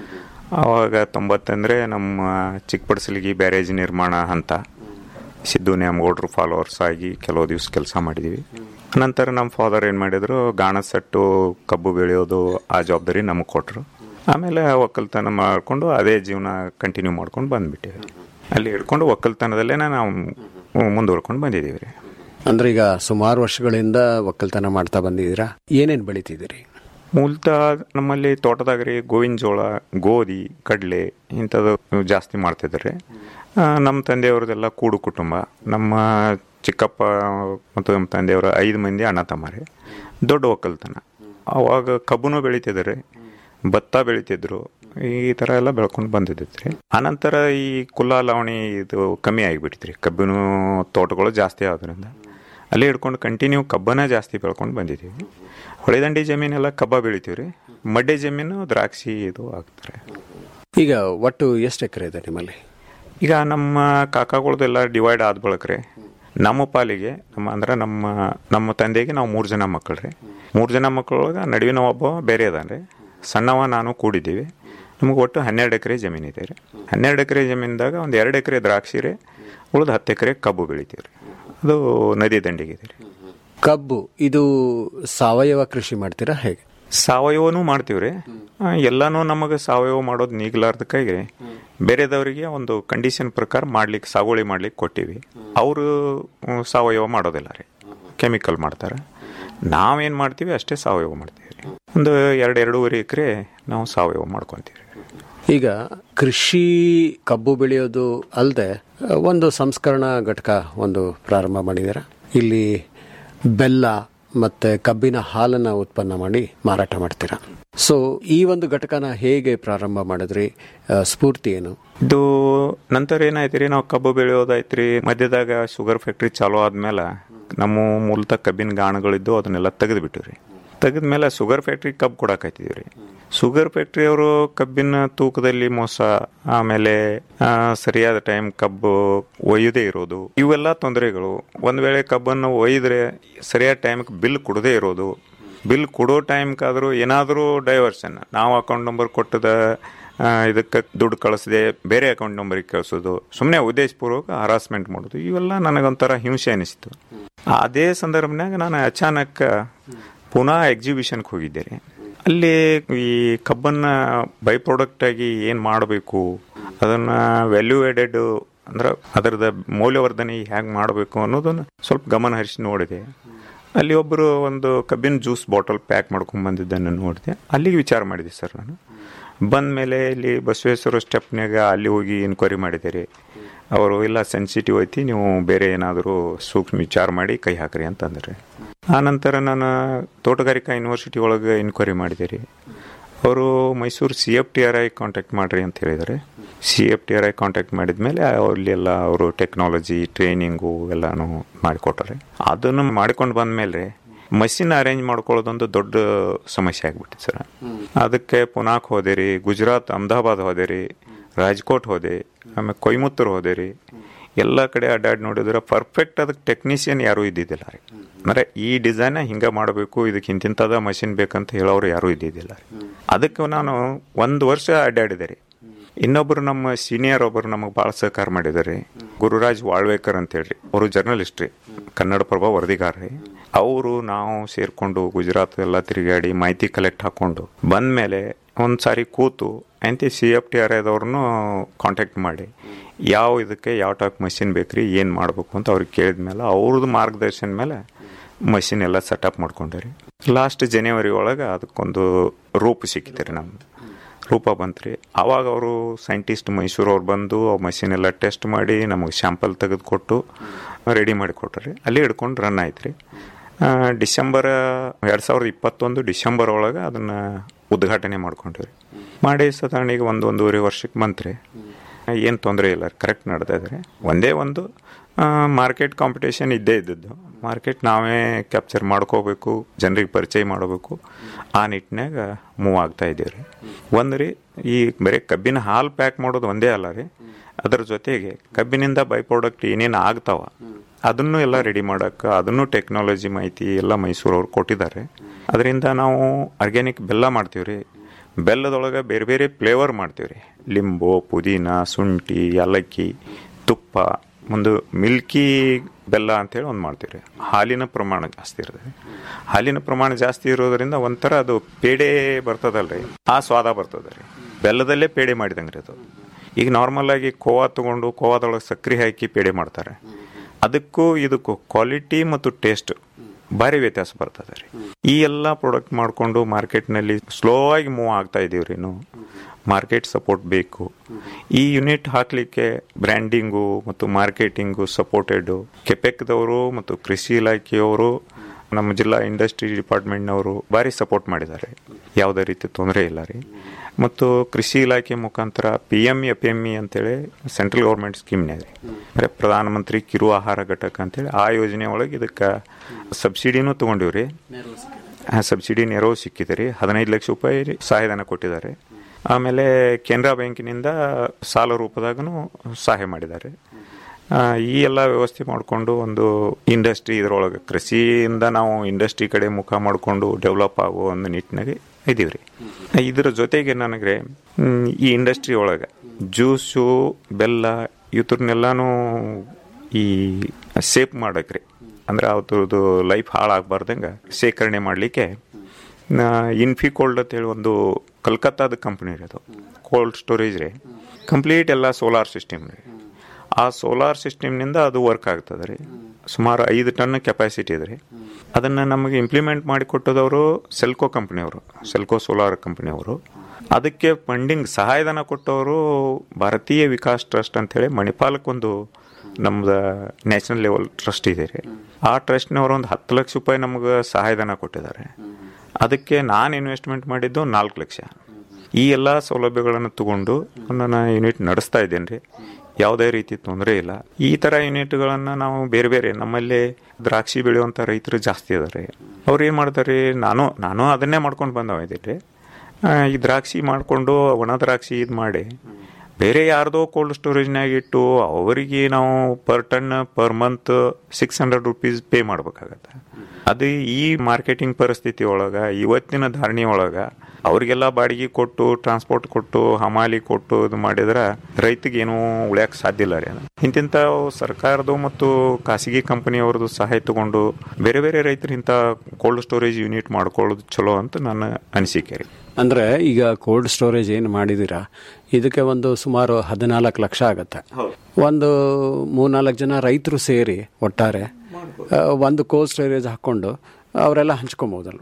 ಆವಾಗ ತೊಂಬತ್ತಂದರೆ ನಮ್ಮ ಚಿಕ್ಕಪಡಿಸಲಿಗೆ ಬ್ಯಾರೇಜ್ ನಿರ್ಮಾಣ ಹಂತ ಸಿದ್ದು ನ್ಯಾಮಗೌಡರು ಫಾಲೋವರ್ಸ್ ಆಗಿ ಕೆಲವು ದಿವಸ ಕೆಲಸ ಮಾಡಿದ್ದೀವಿ ನಂತರ ನಮ್ಮ ಫಾದರ್ ಏನು ಮಾಡಿದ್ರು ಗಾಣ ಸೆಟ್ಟು ಕಬ್ಬು ಬೆಳೆಯೋದು ಆ ಜವಾಬ್ದಾರಿ ನಮಗೆ ಕೊಟ್ಟರು ಆಮೇಲೆ ಒಕ್ಕಲ್ತನ ಮಾಡಿಕೊಂಡು ಅದೇ ಜೀವನ ಕಂಟಿನ್ಯೂ ಮಾಡ್ಕೊಂಡು ಬಂದ್ಬಿಟ್ಟಿವಿ ಅಲ್ಲಿ ಹಿಡ್ಕೊಂಡು ಒಕ್ಕಲ್ತನದಲ್ಲೇ ನಾವು ಮುಂದುವರ್ಕೊಂಡು ಬಂದಿದ್ದೀವಿ ರೀ ಅಂದ್ರೆ ಈಗ ಸುಮಾರು ವರ್ಷಗಳಿಂದ ಒಕ್ಕಲ್ತನ ಮಾಡ್ತಾ ಬಂದಿದ್ದೀರಾ ಏನೇನ್ ಬೆಳಿತಿದ್ದೀರಿ ಮೂಲತಃ ನಮ್ಮಲ್ಲಿ ತೋಟದಾಗ ರೀ ಗೋವಿನ ಜೋಳ ಗೋಧಿ ಕಡಲೆ ಇಂಥದ್ದು ಜಾಸ್ತಿ ಮಾಡ್ತಿದ್ದಾರೆ ನಮ್ಮ ತಂದೆಯವ್ರದ್ದೆಲ್ಲ ಕೂಡು ಕುಟುಂಬ ನಮ್ಮ ಚಿಕ್ಕಪ್ಪ ಮತ್ತು ನಮ್ಮ ತಂದೆಯವರ ಐದು ಮಂದಿ ಅಣ್ಣ ತಮ್ಮರಿ ದೊಡ್ಡ ಒಕ್ಕಲ್ತನ ಅವಾಗ ಕಬ್ಬುನೂ ಬೆಳಿತಿದ್ದಾರೆ ಭತ್ತ ಬೆಳಿತಿದ್ರು ಈ ಥರ ಎಲ್ಲ ಬೆಳ್ಕೊಂಡು ಬಂದಿದ್ದೈತ್ರಿ ಆನಂತರ ಈ ಕುಲ್ಲ ಲಾವಣಿ ಇದು ಕಮ್ಮಿ ಆಗಿಬಿಟ್ಟಿದ್ರಿ ಕಬ್ಬಿನ ತೋಟಗಳು ಜಾಸ್ತಿ ಆದ್ರಿಂದ ಅಲ್ಲೇ ಹಿಡ್ಕೊಂಡು ಕಂಟಿನ್ಯೂ ಕಬ್ಬನ ಜಾಸ್ತಿ ಬೆಳ್ಕೊಂಡು ಬಂದಿದ್ದೀವಿ ಹೊಳೆದಂಡಿ ಜಮೀನೆಲ್ಲ ಕಬ್ಬ ಬೆಳಿತೀವಿ ರೀ ಮಡ್ಡೆ ಜಮೀನು ದ್ರಾಕ್ಷಿ ಇದು ಹಾಕ್ತಾರೆ ಈಗ ಒಟ್ಟು ಎಷ್ಟು ಎಕರೆ ಇದೆ ನಿಮ್ಮಲ್ಲಿ ಈಗ ನಮ್ಮ ಕಾಕಾಗಳದೆಲ್ಲ ಡಿವೈಡ್ ಆದ ಬಳಕ್ರೆ ನಮ್ಮ ಪಾಲಿಗೆ ನಮ್ಮ ಅಂದ್ರೆ ನಮ್ಮ ನಮ್ಮ ತಂದೆಗೆ ನಾವು ಮೂರು ಜನ ಮಕ್ಕಳು ರೀ ಮೂರು ಜನ ಮಕ್ಕಳೊಳಗೆ ನಡುವಿನ ಒಬ್ಬ ಬೇರೆ ಅದಾನೆ ಸಣ್ಣವ ನಾನು ಕೂಡಿದ್ದೀವಿ ನಮಗೆ ಒಟ್ಟು ಹನ್ನೆರಡು ಎಕರೆ ಜಮೀನು ಇದೆ ರೀ ಹನ್ನೆರಡು ಎಕರೆ ಜಮೀನ್ದಾಗ ಒಂದು ಎರಡು ಎಕರೆ ದ್ರಾಕ್ಷಿ ರೀ ಉಳಿದ ಹತ್ತು ಎಕರೆ ಕಬ್ಬು ಬೆಳಿತೀವಿ ರೀ ಅದು ನದಿ ದಂಡಿಗೆ ಇದೆ ರೀ ಕಬ್ಬು ಇದು ಸಾವಯವ ಕೃಷಿ ಮಾಡ್ತೀರಾ ಹೇಗೆ ಸಾವಯವನೂ ಮಾಡ್ತೀವಿ ರೀ ಎಲ್ಲನೂ ನಮಗೆ ಸಾವಯವ ಮಾಡೋದು ನೀಗ್ಲಾರ್ದಕ್ಕಾಗಿ ಬೇರೆದವರಿಗೆ ಒಂದು ಕಂಡೀಷನ್ ಪ್ರಕಾರ ಮಾಡ್ಲಿಕ್ಕೆ ಸಾಗುವಳಿ ಮಾಡ್ಲಿಕ್ಕೆ ಕೊಟ್ಟಿವಿ ಅವರು ಸಾವಯವ ಮಾಡೋದಿಲ್ಲ ರೀ ಕೆಮಿಕಲ್ ಮಾಡ್ತಾರೆ ನಾವೇನು ಮಾಡ್ತೀವಿ ಅಷ್ಟೇ ಸಾವಯವ ಮಾಡ್ತೀವಿ ರೀ ಒಂದು ಎರಡು ಎರಡೂವರೆ ಎಕರೆ ನಾವು ಸಾವಯವ ಮಾಡ್ಕೊತೀವಿ ಈಗ ಕೃಷಿ ಕಬ್ಬು ಬೆಳೆಯೋದು ಅಲ್ಲದೆ ಒಂದು ಸಂಸ್ಕರಣಾ ಘಟಕ ಒಂದು ಪ್ರಾರಂಭ ಮಾಡಿದ್ದೀರಾ ಇಲ್ಲಿ ಬೆಲ್ಲ ಮತ್ತೆ ಕಬ್ಬಿನ ಹಾಲನ್ನ ಉತ್ಪನ್ನ ಮಾಡಿ ಮಾರಾಟ ಮಾಡ್ತೀರಾ ಸೊ ಈ ಒಂದು ಘಟಕನ ಹೇಗೆ ಪ್ರಾರಂಭ ಮಾಡಿದ್ರಿ ಆ, ಸ್ಫೂರ್ತಿ ಏನು ಇದು ನಂತರ ಏನಾಯ್ತು ರೀ ನಾವು ಕಬ್ಬು ಬೆಳೆಯೋದಾಯ್ತು ರೀ ಮಧ್ಯದಾಗ ಶುಗರ್ ಫ್ಯಾಕ್ಟ್ರಿ ಚಾಲೂ ಆದ್ಮೇಲೆ ನಮ್ಮ ಮೂಲತಃ ಕಬ್ಬಿನ ಗಾಣಗಳಿದ್ದು ಅದನ್ನೆಲ್ಲ ತೆಗೆದು ಬಿಟ್ಟಿವಿ ರೀ ತೆಗೆದ್ಮೇಲೆ ಶುಗರ್ ಫ್ಯಾಕ್ಟ್ರಿ ಕಬ್ಬು ಕೊಡಾಕೈತಿದ್ವಿ ರೀ ಶುಗರ್ ಫ್ಯಾಕ್ಟ್ರಿಯವರು ಕಬ್ಬಿನ ತೂಕದಲ್ಲಿ ಮೋಸ ಆಮೇಲೆ ಆ, ಸರಿಯಾದ ಟೈಮ್ ಕಬ್ಬು ಒಯ್ಯದೇ ಇರೋದು ಇವೆಲ್ಲ ತೊಂದರೆಗಳು ಒಂದ್ ವೇಳೆ ಕಬ್ಬನ್ನು ಒಯ್ದ್ರೆ ಸರಿಯಾದ ಟೈಮ್ಗೆ ಬಿಲ್ ಕೊಡದೇ ಇರೋದು ಬಿಲ್ ಕೊಡೋ ಟೈಮ್ಗಾದರೂ ಏನಾದರೂ ಡೈವರ್ಷನ್ ನಾವು ಅಕೌಂಟ್ ನಂಬರ್ ಕೊಟ್ಟದ ಆ, ಇದಕ್ಕೆ ದುಡ್ಡು ಕಳಿಸದೆ ಬೇರೆ ಅಕೌಂಟ್ ನಂಬರಿಗೆ ಕಳಿಸೋದು ಸುಮ್ಮನೆ ಉದ್ದೇಶಪೂರ್ವಕ ಹರಾಸ್ಮೆಂಟ್ ಮಾಡೋದು ಇವೆಲ್ಲ ನನಗೊಂಥರ ಹಿಂಸೆ ಅನಿಸ್ತು ಅದೇ ಸಂದರ್ಭನಾಗ ನಾನು ಅಚಾನಕ್ ಪುನಃ ಎಕ್ಸಿಬಿಷನ್ಗೆ ಹೋಗಿದ್ದೆ ರೀ ಅಲ್ಲಿ ಈ ಕಬ್ಬನ್ನ ಬೈ ಪ್ರಾಡಕ್ಟ್ ಆಗಿ ಏನು ಮಾಡಬೇಕು ಅದನ್ನ ವ್ಯಾಲ್ಯೂ ಎಡೆಡ್ ಅಂದ್ರೆ ಅದರದ ಮೌಲ್ಯವರ್ಧನೆ ಹೇಗೆ ಮಾಡಬೇಕು ಅನ್ನೋದನ್ನ ಸ್ವಲ್ಪ ಗಮನ ಹರಿಸಿ ನೋಡಿದೆ ಅಲ್ಲಿ ಒಬ್ಬರು ಒಂದು ಕಬ್ಬಿನ ಜ್ಯೂಸ್ ಬಾಟಲ್ ಪ್ಯಾಕ್ ಮಾಡ್ಕೊಂಡು ಬಂದಿದ್ದನ್ನು ನೋಡಿದೆ ಅಲ್ಲಿಗೆ ವಿಚಾರ ಮಾಡಿದೆ ಸರ್ ನಾನು ಬಂದ ಮೇಲೆ ಇಲ್ಲಿ ಬಸವೇಶ್ವರ ಸ್ಟೆಪ್ನಾಗ ಅಲ್ಲಿ ಹೋಗಿ ಎನ್ಕ್ವೈರಿ ಮಾಡಿದೆ ರೀ ಅವರು ಇಲ್ಲ ಸೆನ್ಸಿಟಿವ್ ಐತಿ ನೀವು ಬೇರೆ ಏನಾದರೂ ಸೂಕ್ಷ್ಮ ವಿಚಾರ ಮಾಡಿ ಕೈ ಹಾಕ್ರಿ ಅಂತಂದ್ರೆ ಆನಂತರ ನಾನು ತೋಟಗಾರಿಕಾ ಯೂನಿವರ್ಸಿಟಿ ಒಳಗೆ ಎನ್ಕ್ವೈರಿ ಮಾಡಿದೆ ರೀ ಅವರು Mysuru C F T R I contact ಮಾಡ್ರಿ ಅಂತ ಹೇಳಿದ್ದಾರೆ C F T R I contact ಮಾಡಿದ್ಮೇಲೆ ಅಲ್ಲಿ ಎಲ್ಲ ಅವರು ಟೆಕ್ನಾಲಜಿ ಟ್ರೈನಿಂಗು ಎಲ್ಲಾನು ಮಾಡಿಕೊಟ್ಟಾರೆ ಅದನ್ನು ಮಾಡ್ಕೊಂಡು ಬಂದ್ಮೇಲೆ ಮಷಿನ್ ಅರೇಂಜ್ ಮಾಡ್ಕೊಳ್ಳೋದೊಂದು ದೊಡ್ಡ ಸಮಸ್ಯೆ ಆಗ್ಬಿಟ್ಟಿದೆ ಸರ್ ಅದಕ್ಕೆ ಪುನಾಕ್ ಹೋದೆ ರೀ ಗುಜರಾತ್ ಅಹಮದಾಬಾದ್ ಹೋದೆ ರೀ ರಾಜ್ಕೋಟ್ ಹೋದೆ ಆಮೇಲೆ ಕೊಯ್ಮುತ್ತೂರು ಹೋದೆ ರೀ ಎಲ್ಲ ಕಡೆ ಅಡ್ಡಾಡಿ ನೋಡಿದ್ರೆ ಪರ್ಫೆಕ್ಟ್ ಅದಕ್ಕೆ ಟೆಕ್ನಿಷಿಯನ್ ಯಾರೂ ಇದ್ದಿದ್ದಿಲ್ಲ ರೀ ಅಂದ್ರೆ ಈ ಡಿಸೈನ್ ಹಿಂಗೆ ಮಾಡಬೇಕು ಇದಕ್ಕೆ ಇಂತಿಂಥದ ಮಷಿನ್ ಬೇಕಂತ ಹೇಳೋರು ಯಾರೂ ಇದ್ದಿದ್ದಿಲ್ಲ ರೀ ಅದಕ್ಕೆ ನಾನು ಒಂದು ವರ್ಷ ಅಡ್ಡಾಡಿದೆ ರೀ ಇನ್ನೊಬ್ರು ನಮ್ಮ ಸೀನಿಯರ್ ಒಬ್ಬರು ನಮಗೆ ಭಾಳ ಸಹಕಾರ ಮಾಡಿದ್ದಾರೆ ಗುರುರಾಜ್ ವಾಳ್ವೇಕರ್ ಅಂತ ಹೇಳಿ ಅವರು ಜರ್ನಲಿಸ್ಟ್ ರೀ ಕನ್ನಡ ಪ್ರಭ ವರದಿಗಾರ ರೀ ಅವರು ನಾವು ಸೇರ್ಕೊಂಡು ಗುಜರಾತ್ ಎಲ್ಲ ತಿರುಗಾಡಿ ಮಾಹಿತಿ ಕಲೆಕ್ಟ್ ಹಾಕೊಂಡು ಬಂದ್ಮೇಲೆ ಒಂದು ಸಾರಿ ಕೂತು ಅಂತೆ ಸಿ ಎಫ್ ಟಿ ಆರ್ ಐದವ್ರನ್ನು ಕಾಂಟ್ಯಾಕ್ಟ್ ಮಾಡಿ ಯಾವ ಇದಕ್ಕೆ ಯಾವ ಟೈಪ್ ಮಷಿನ್ ಬೇಕ್ರಿ ಏನು ಮಾಡಬೇಕು ಅಂತ ಅವ್ರಿಗೆ ಕೇಳಿದ ಮೇಲೆ ಅವ್ರದ್ದು ಮಾರ್ಗದರ್ಶನ ಮೇಲೆ ಮಷಿನ್ ಎಲ್ಲ ಸೆಟಪ್ ಮಾಡ್ಕೊಂಡ್ರಿ ಲಾಸ್ಟ್ ಜನವರಿ ಒಳಗೆ ಅದಕ್ಕೊಂದು ರೂಪ ಸಿಕ್ಕಿದೆ ರೀ ನಮ್ದು ರೂಪ ಬಂತ್ರಿ ಆವಾಗ ಅವರು ಸೈಂಟಿಸ್ಟ್ ಮೈಸೂರವ್ರು ಬಂದು ಆ ಮಷಿನ್ ಎಲ್ಲ ಟೆಸ್ಟ್ ಮಾಡಿ ನಮಗೆ ಶಾಂಪಲ್ ತೆಗೆದು ಕೊಟ್ಟು ರೆಡಿ ಮಾಡಿ ಕೊಟ್ರಿ ಅಲ್ಲಿ ಹಿಡ್ಕೊಂಡು ರನ್ ಆಯ್ತು ರೀ ಡಿಸೆಂಬರ್ ಎರಡು ಸಾವಿರದ ಇಪ್ಪತ್ತೊಂದು ಡಿಸೆಂಬರ್ ಒಳಗೆ ಅದನ್ನು ಉದ್ಘಾಟನೆ ಮಾಡ್ಕೊಂಡ್ರಿ ಮಾಡಿ ಸಾಧಾರಣೆಗೆ ಒಂದು ಒಂದೂವರೆ ವರ್ಷಕ್ಕೆ ಬಂತ್ರಿ ಏನು ತೊಂದರೆ ಇಲ್ಲ ಕರೆಕ್ಟ್ ನಡೆದಿದ್ರೆ ಒಂದೇ ಒಂದು ಮಾರ್ಕೆಟ್ ಕಾಂಪಿಟೇಷನ್ ಇದ್ದೇ ಇದ್ದದ್ದು ಮಾರ್ಕೆಟ್ ನಾವೇ ಕ್ಯಾಪ್ಚರ್ ಮಾಡ್ಕೋಬೇಕು ಜನರಿಗೆ ಪರಿಚಯ ಮಾಡಬೇಕು ಆ ನಿಟ್ಟಿನಾಗ ಮೂವ್ ಆಗ್ತಾ ಇದ್ದೀವಿ ರೀ ಒಂದು ರೀ ಈ ಬರೀ ಕಬ್ಬಿನ ಹಾಲು ಪ್ಯಾಕ್ ಮಾಡೋದು ಒಂದೇ ಅಲ್ಲ ರೀ ಅದರ ಜೊತೆಗೆ ಕಬ್ಬಿನಿಂದ ಬೈ ಪ್ರಾಡಕ್ಟ್ ಏನೇನು ಆಗ್ತಾವ ಅದನ್ನು ಎಲ್ಲ ರೆಡಿ ಮಾಡೋಕ್ಕೆ ಅದನ್ನು ಟೆಕ್ನಾಲಜಿ ಮಾಹಿತಿ ಎಲ್ಲ ಮೈಸೂರವ್ರು ಕೊಟ್ಟಿದ್ದಾರೆ ಅದರಿಂದ ನಾವು ಆರ್ಗ್ಯಾನಿಕ್ ಬೆಲ್ಲ ಮಾಡ್ತೀವಿ ರೀ ಬೆಲ್ಲದೊಳಗೆ ಬೇರೆ ಬೇರೆ ಫ್ಲೇವರ್ ಮಾಡ್ತೀವಿ ರೀ ಲಿಂಬು ಪುದೀನ ಶುಂಠಿ ಏಲಕ್ಕಿ ತುಪ್ಪ ಒಂದು ಮಿಲ್ಕಿ ಬೆಲ್ಲ ಅಂತೇಳಿ ಒಂದು ಮಾಡ್ತೀವಿ ರೀ ಹಾಲಿನ ಪ್ರಮಾಣ ಜಾಸ್ತಿ ಇರ್ತದೆ ಹಾಲಿನ ಪ್ರಮಾಣ ಜಾಸ್ತಿ ಇರೋದ್ರಿಂದ ಒಂಥರ ಅದು ಪೇಡೆ ಬರ್ತದಲ್ರಿ ಆ ಸ್ವಾದ ಬರ್ತದೆ ರೀ ಬೆಲ್ಲದಲ್ಲೇ ಪೇಡೆ ಮಾಡಿದಂಗೆ ರೀ ಅದು ಈಗ ನಾರ್ಮಲ್ ಆಗಿ ಕೋವಾ ತಗೊಂಡು ಕೋವಾದೊಳಗೆ ಸಕ್ಕರೆ ಹಾಕಿ ಪೇಡೆ ಮಾಡ್ತಾರೆ ಅದಕ್ಕೂ ಇದಕ್ಕೂ ಕ್ವಾಲಿಟಿ ಮತ್ತು ಟೇಸ್ಟ್ ಭಾರಿ ವ್ಯತ್ಯಾಸ ಬರ್ತದೆ ರೀ ಈ ಎಲ್ಲ ಪ್ರಾಡಕ್ಟ್ ಮಾಡಿಕೊಂಡು ಮಾರ್ಕೆಟ್ನಲ್ಲಿ ಸ್ಲೋ ಆಗಿ ಮೂವ್ ಆಗ್ತಾ ಇದೀವಿ ರೀ ನಾವು ಮಾರ್ಕೆಟ್ ಸಪೋರ್ಟ್ ಬೇಕು ಈ ಯೂನಿಟ್ ಹಾಕಲಿಕ್ಕೆ ಬ್ರ್ಯಾಂಡಿಂಗು ಮತ್ತು ಮಾರ್ಕೆಟಿಂಗು ಸಪೋರ್ಟೆಡ್ ಕೆಪೆಕ್ದವರು ಮತ್ತು ಕೃಷಿ ಇಲಾಖೆಯವರು ನಮ್ಮ ಜಿಲ್ಲಾ ಇಂಡಸ್ಟ್ರಿ ಡಿಪಾರ್ಟ್ಮೆಂಟ್ನವರು ಭಾರಿ ಸಪೋರ್ಟ್ ಮಾಡಿದ್ದಾರೆ ಯಾವುದೇ ರೀತಿ ತೊಂದರೆ ಇಲ್ಲ ರೀ ಮತ್ತು ಕೃಷಿ ಇಲಾಖೆ ಮುಖಾಂತರ P M F M E ಅಂತೇಳಿ ಸೆಂಟ್ರಲ್ ಗೌರ್ಮೆಂಟ್ ಸ್ಕೀಮ್ನೇ ರೀ ಅಂದರೆ ಪ್ರಧಾನಮಂತ್ರಿ ಕಿರು ಆಹಾರ ಘಟಕ ಅಂತೇಳಿ ಆ ಯೋಜನೆ ಒಳಗೆ ಇದಕ್ಕೆ ಸಬ್ಸಿಡಿನೂ ತೊಗೊಂಡಿವ್ರಿ ಸಬ್ಸಿಡಿ ನೆರವು ಸಿಕ್ಕಿದೆ ರೀ ಹದಿನೈದು ಲಕ್ಷ ರೂಪಾಯಿ ಸಹಾಯಧನ ಕೊಟ್ಟಿದ್ದಾರೆ ಆಮೇಲೆ ಕೆನರಾ ಬ್ಯಾಂಕಿನಿಂದ ಸಾಲ ರೂಪದಾಗೂ ಸಹಾಯ ಮಾಡಿದ್ದಾರೆ ಆ, ಈ ಎಲ್ಲ ವ್ಯವಸ್ಥೆ ಮಾಡಿಕೊಂಡು ಒಂದು ಇಂಡಸ್ಟ್ರಿ ಇದರೊಳಗೆ ಕೃಷಿಯಿಂದ ನಾವು ಇಂಡಸ್ಟ್ರಿ ಕಡೆ ಮುಖ ಮಾಡಿಕೊಂಡು ಡೆವಲಪ್ ಆಗೋ ಒಂದು ನಿಟ್ಟಿನಾಗೆ ಇದೀವಿ ರೀ ಇದರ ಜೊತೆಗೆ ನನಗೆ ಮ್, ಈ ಇಂಡಸ್ಟ್ರಿ ಒಳಗೆ ಜ್ಯೂಸು ಬೆಲ್ಲ ಇವ್ರನ್ನೆಲ್ಲಾನು ಈ ಸೇಫ್ ಮಾಡಕ್ರಿ ಅಂದ್ರೆ ಅವ್ರದ್ದು ಲೈಫ್ ಹಾಳಾಗಬಾರ್ದಂಗೆ ಶೇಖರಣೆ ಮಾಡಲಿಕ್ಕೆ ಇನ್ಫಿ ಕೋಲ್ಡ್ ಅಂತೇಳಿ ಒಂದು ಕಲ್ಕತ್ತಾದ ಕಂಪ್ನಿ ರೀ ಅದು ಕೋಲ್ಡ್ ಸ್ಟೋರೇಜ್ ರೀ ಕಂಪ್ಲೀಟ್ ಎಲ್ಲ ಸೋಲಾರ್ ಸಿಸ್ಟಮ್ ರೀ ಆ ಸೋಲಾರ್ ಸಿಸ್ಟಮ್ನಿಂದ ಅದು ವರ್ಕ್ ಆಗ್ತದೆ ರೀ ಸುಮಾರು ಐದು ಟನ್ ಕೆಪಾಸಿಟಿ ಇದೆ ರೀ ಅದನ್ನು ನಮಗೆ ಇಂಪ್ಲಿಮೆಂಟ್ ಮಾಡಿ ಕೊಟ್ಟದವರು ಸೆಲ್ಕೋ ಕಂಪ್ನಿಯವರು ಸೆಲ್ಕೋ ಸೋಲಾರ್ ಕಂಪ್ನಿಯವರು ಅದಕ್ಕೆ ಫಂಡಿಂಗ್ ಸಹಾಯಧನ ಕೊಟ್ಟವರು ಭಾರತೀಯ ವಿಕಾಸ್ ಟ್ರಸ್ಟ್ ಅಂತೇಳಿ ಮಣಿಪಾಲಕ್ಕೊಂದು ನಮ್ದು ನ್ಯಾಷನಲ್ ಲೆವೆಲ್ ಟ್ರಸ್ಟ್ ಇದೆ ರೀ ಆ ಟ್ರಸ್ಟ್ನವರು ಒಂದು ಹತ್ತು ಲಕ್ಷ ರೂಪಾಯಿ ನಮಗೆ ಸಹಾಯಧನ ಕೊಟ್ಟಿದ್ದಾರೆ ಅದಕ್ಕೆ ನಾನು ಇನ್ವೆಸ್ಟ್ಮೆಂಟ್ ಮಾಡಿದ್ದು ನಾಲ್ಕು ಲಕ್ಷ ಈ ಎಲ್ಲ ಸೌಲಭ್ಯಗಳನ್ನು ತಗೊಂಡು ನಾನು ಯೂನಿಟ್ ನಡೆಸ್ತಾ ಇದ್ದೇನೆ ರೀ ಯಾವುದೇ ರೀತಿ ತೊಂದರೆ ಇಲ್ಲ ಈ ಥರ ಯೂನಿಟ್ಗಳನ್ನು ನಾವು ಬೇರೆ ಬೇರೆ ನಮ್ಮಲ್ಲಿ ದ್ರಾಕ್ಷಿ ಬೆಳೆಯುವಂಥ ರೈತರು ಜಾಸ್ತಿ ಇದಾರೆ ಅವ್ರು ಏನು ಮಾಡ್ತಾರೆ ನಾನು ನಾನು ಅದನ್ನೇ ಮಾಡ್ಕೊಂಡು ಬಂದವ ಇದ್ದೀನಿ ಈ ದ್ರಾಕ್ಷಿ ಮಾಡಿಕೊಂಡು ಒಣ ದ್ರಾಕ್ಷಿ ಇದು ಮಾಡಿ ಬೇರೆ ಯಾರ್ದೋ ಕೋಲ್ಡ್ ಸ್ಟೋರೇಜ್ನಾಗ ಇಟ್ಟು ಅವರಿಗೆ ನಾವು per ton per month six hundred rupees pay ಮಾಡ್ಬೇಕಾಗತ್ತೆ ಅದು ಈ ಮಾರ್ಕೆಟಿಂಗ್ ಪರಿಸ್ಥಿತಿ ಒಳಗೆ ಇವತ್ತಿನ ಧಾರಣೆ ಒಳಗೆ ಅವ್ರಿಗೆಲ್ಲ ಬಾಡಿಗೆ ಕೊಟ್ಟು ಟ್ರಾನ್ಸ್ಪೋರ್ಟ್ ಕೊಟ್ಟು ಹಮಾಲಿ ಕೊಟ್ಟು ಇದು ಮಾಡಿದ್ರೆ ರೈತಿಗೆ ಏನೂ ಉಳಿಯಕ್ಕೆ ಸಾಧ್ಯ ಇಲ್ಲ ರೀ ಅದು ಇಂತಿಂಥ ಸರ್ಕಾರದ್ದು ಮತ್ತು ಖಾಸಗಿ ಕಂಪನಿಯವ್ರದ್ದು ಸಹಾಯ ತಗೊಂಡು ಬೇರೆ ಬೇರೆ ರೈತರು ಇಂಥ ಕೋಲ್ಡ್ ಸ್ಟೋರೇಜ್ ಯೂನಿಟ್ ಮಾಡ್ಕೊಳ್ಳೋದು ಚಲೋ ಅಂತ ನನ್ನ ಅನಿಸಿಕೆ ರೀ ಅಂದ್ರೆ ಈಗ ಕೋಲ್ಡ್ ಸ್ಟೋರೇಜ್ ಏನು ಮಾಡಿದೀರಾ ಇದಕ್ಕೆ ಒಂದು ಸುಮಾರು ಹದಿನಾಲ್ಕು ಲಕ್ಷ ಆಗತ್ತೆ ಒಂದು ಮೂರ್ನಾಲ್ಕು ಜನ ರೈತರು ಸೇರಿ ಒಟ್ಟಾರೆ ಆ, ಒಂದು ಕೋಲ್ಡ್ ಸ್ಟೋರೇಜ್ ಹಾಕೊಂಡು ಅವರೆಲ್ಲ ಹಂಚ್ಕೊಬಹುದಲ್ಲ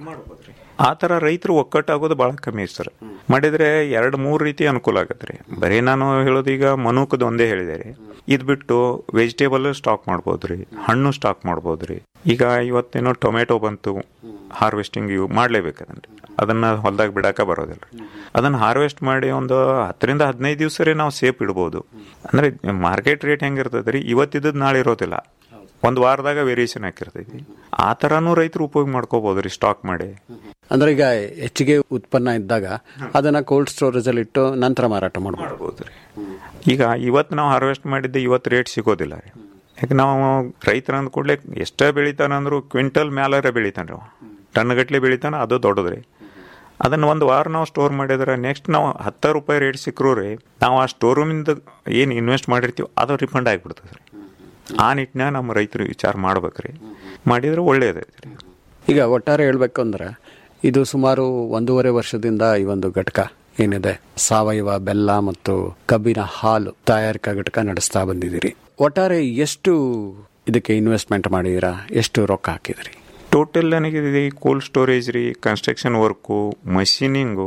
ಆ ಥರ ರೈತರು ಒಕ್ಕಟ್ಟಾಗೋದು ಭಾಳ ಕಮ್ಮಿ ಸರ್ ಮಾಡಿದ್ರೆ ಎರಡು ಮೂರು ರೀತಿ ಅನುಕೂಲ ಆಗತ್ತೆ ರೀ ಬರೀ ನಾನು ಹೇಳೋದು ಈಗ ಮನುಕದ ಒಂದೇ ಹೇಳಿದೆ ರೀ ಇದು ಬಿಟ್ಟು ವೆಜಿಟೇಬಲ್ ಸ್ಟಾಕ್ ಮಾಡ್ಬೋದು ರೀ ಹಣ್ಣು ಸ್ಟಾಕ್ ಮಾಡ್ಬೋದು ರೀ ಈಗ ಇವತ್ತೇನೋ ಟೊಮೆಟೊ ಬಂತು ಹಾರ್ವೆಸ್ಟಿಂಗ್ ಇವು ಮಾಡ್ಲೇಬೇಕು ಅದನ್ನ ಅದನ್ನ ಹೊಲದಾಗ ಬಿಡಾಕ ಬರೋದಿಲ್ಲ ರೀ ಅದನ್ನ ಹಾರ್ವೆಸ್ಟ್ ಮಾಡಿ ಒಂದು ಹತ್ತರಿಂದ ಹದಿನೈದು ದಿವಸ ರೀ ನಾವು ಸೇಫ್ ಇಡ್ಬೋದು ಅಂದ್ರೆ ಮಾರ್ಕೆಟ್ ರೇಟ್ ಹೆಂಗಿರ್ತದೆ ರೀ ಇವತ್ತಿದ್ದದ್ದು ನಾಳೆ ಇರೋದಿಲ್ಲ ಒಂದು ವಾರದಾಗ ವೇರಿಯೇಷನ್ ಹಾಕಿರ್ತೈತಿ ಆ ಥರನೂ ರೈತರು ಉಪಯೋಗ ಮಾಡ್ಕೋಬಹುದು ರೀ ಸ್ಟಾಕ್ ಮಾಡಿ ಅಂದ್ರೆ ಈಗ ಹೆಚ್ಚಿಗೆ ಉತ್ಪನ್ನ ಇದ್ದಾಗ ಅದನ್ನ ಕೋಲ್ಡ್ ಸ್ಟೋರೇಜ್ ಅಲ್ಲಿ ಇಟ್ಟು ನಂತರ ಮಾರಾಟ ಮಾಡಬಹುದು ರೀ ಈಗ ಇವತ್ತು ನಾವು ಹಾರ್ವೆಸ್ಟ್ ಮಾಡಿದ್ದೆ ಇವತ್ತು ರೇಟ್ ಸಿಗೋದಿಲ್ಲ ರೀ ಯಾಕೆ ನಾವು ರೈತರ ಅಂದ ಕೂಡಲೇ ಎಷ್ಟೇ ಬೆಳಿತಾನಂದ್ರು ಕ್ವಿಂಟಲ್ ಮ್ಯಾಲರೆ ಬೆಳಿತಾನೆ ರೀ ಟನ್ ಗಟ್ಲೆ ಬೆಳಿತಾನ ಅದು ದೊಡ್ಡದು ರೀ ಅದನ್ನ ಒಂದು ವಾರ ನಾವು ಸ್ಟೋರ್ ಮಾಡಿದ್ರೆ ನೆಕ್ಸ್ಟ್ ನಾವು ಹತ್ತು ರೂಪಾಯಿ ರೇಟ್ ಸಿಕ್ಕರು ರೀ ನಾವು ಆ ಸ್ಟೋರ್ ರೂಮಿಂದ ಏನು ಇನ್ವೆಸ್ಟ್ ಮಾಡಿರ್ತೀವಿ ಅದು ರಿಫಂಡ್ ಆಗಿಬಿಡ್ತದೆ ರೀ ಆ ನಿಟ್ಟಿನಾಗ ನಮ್ಮ ರೈತರು ವಿಚಾರ ಮಾಡ್ಬೇಕ್ರಿ ಮಾಡಿದ್ರೆ ಒಳ್ಳೇದೈತೆ ರೀ ಈಗ ಒಟ್ಟಾರೆ ಹೇಳ್ಬೇಕು ಅಂದ್ರೆ ಇದು ಸುಮಾರು ಒಂದೂವರೆ ವರ್ಷದಿಂದ ಈ ಒಂದು ಘಟಕ ಏನಿದೆ ಸಾವಯವ ಬೆಲ್ಲ ಮತ್ತು ಕಬ್ಬಿನ ಹಾಲು ತಯಾರಿಕಾ ಘಟಕ ನಡೆಸ್ತಾ ಬಂದಿದ್ದೀರಿ ಒಟ್ಟಾರೆ ಎಷ್ಟು ಇದಕ್ಕೆ ಇನ್ವೆಸ್ಟ್ಮೆಂಟ್ ಮಾಡಿದೀರಾ ಎಷ್ಟು ರೊಕ್ಕ ಹಾಕಿದಿರಿ ಟೋಟಲ್ ನನಗೆ ಈ ಕೋಲ್ಡ್ ಸ್ಟೋರೇಜ್ ರೀ construction work machining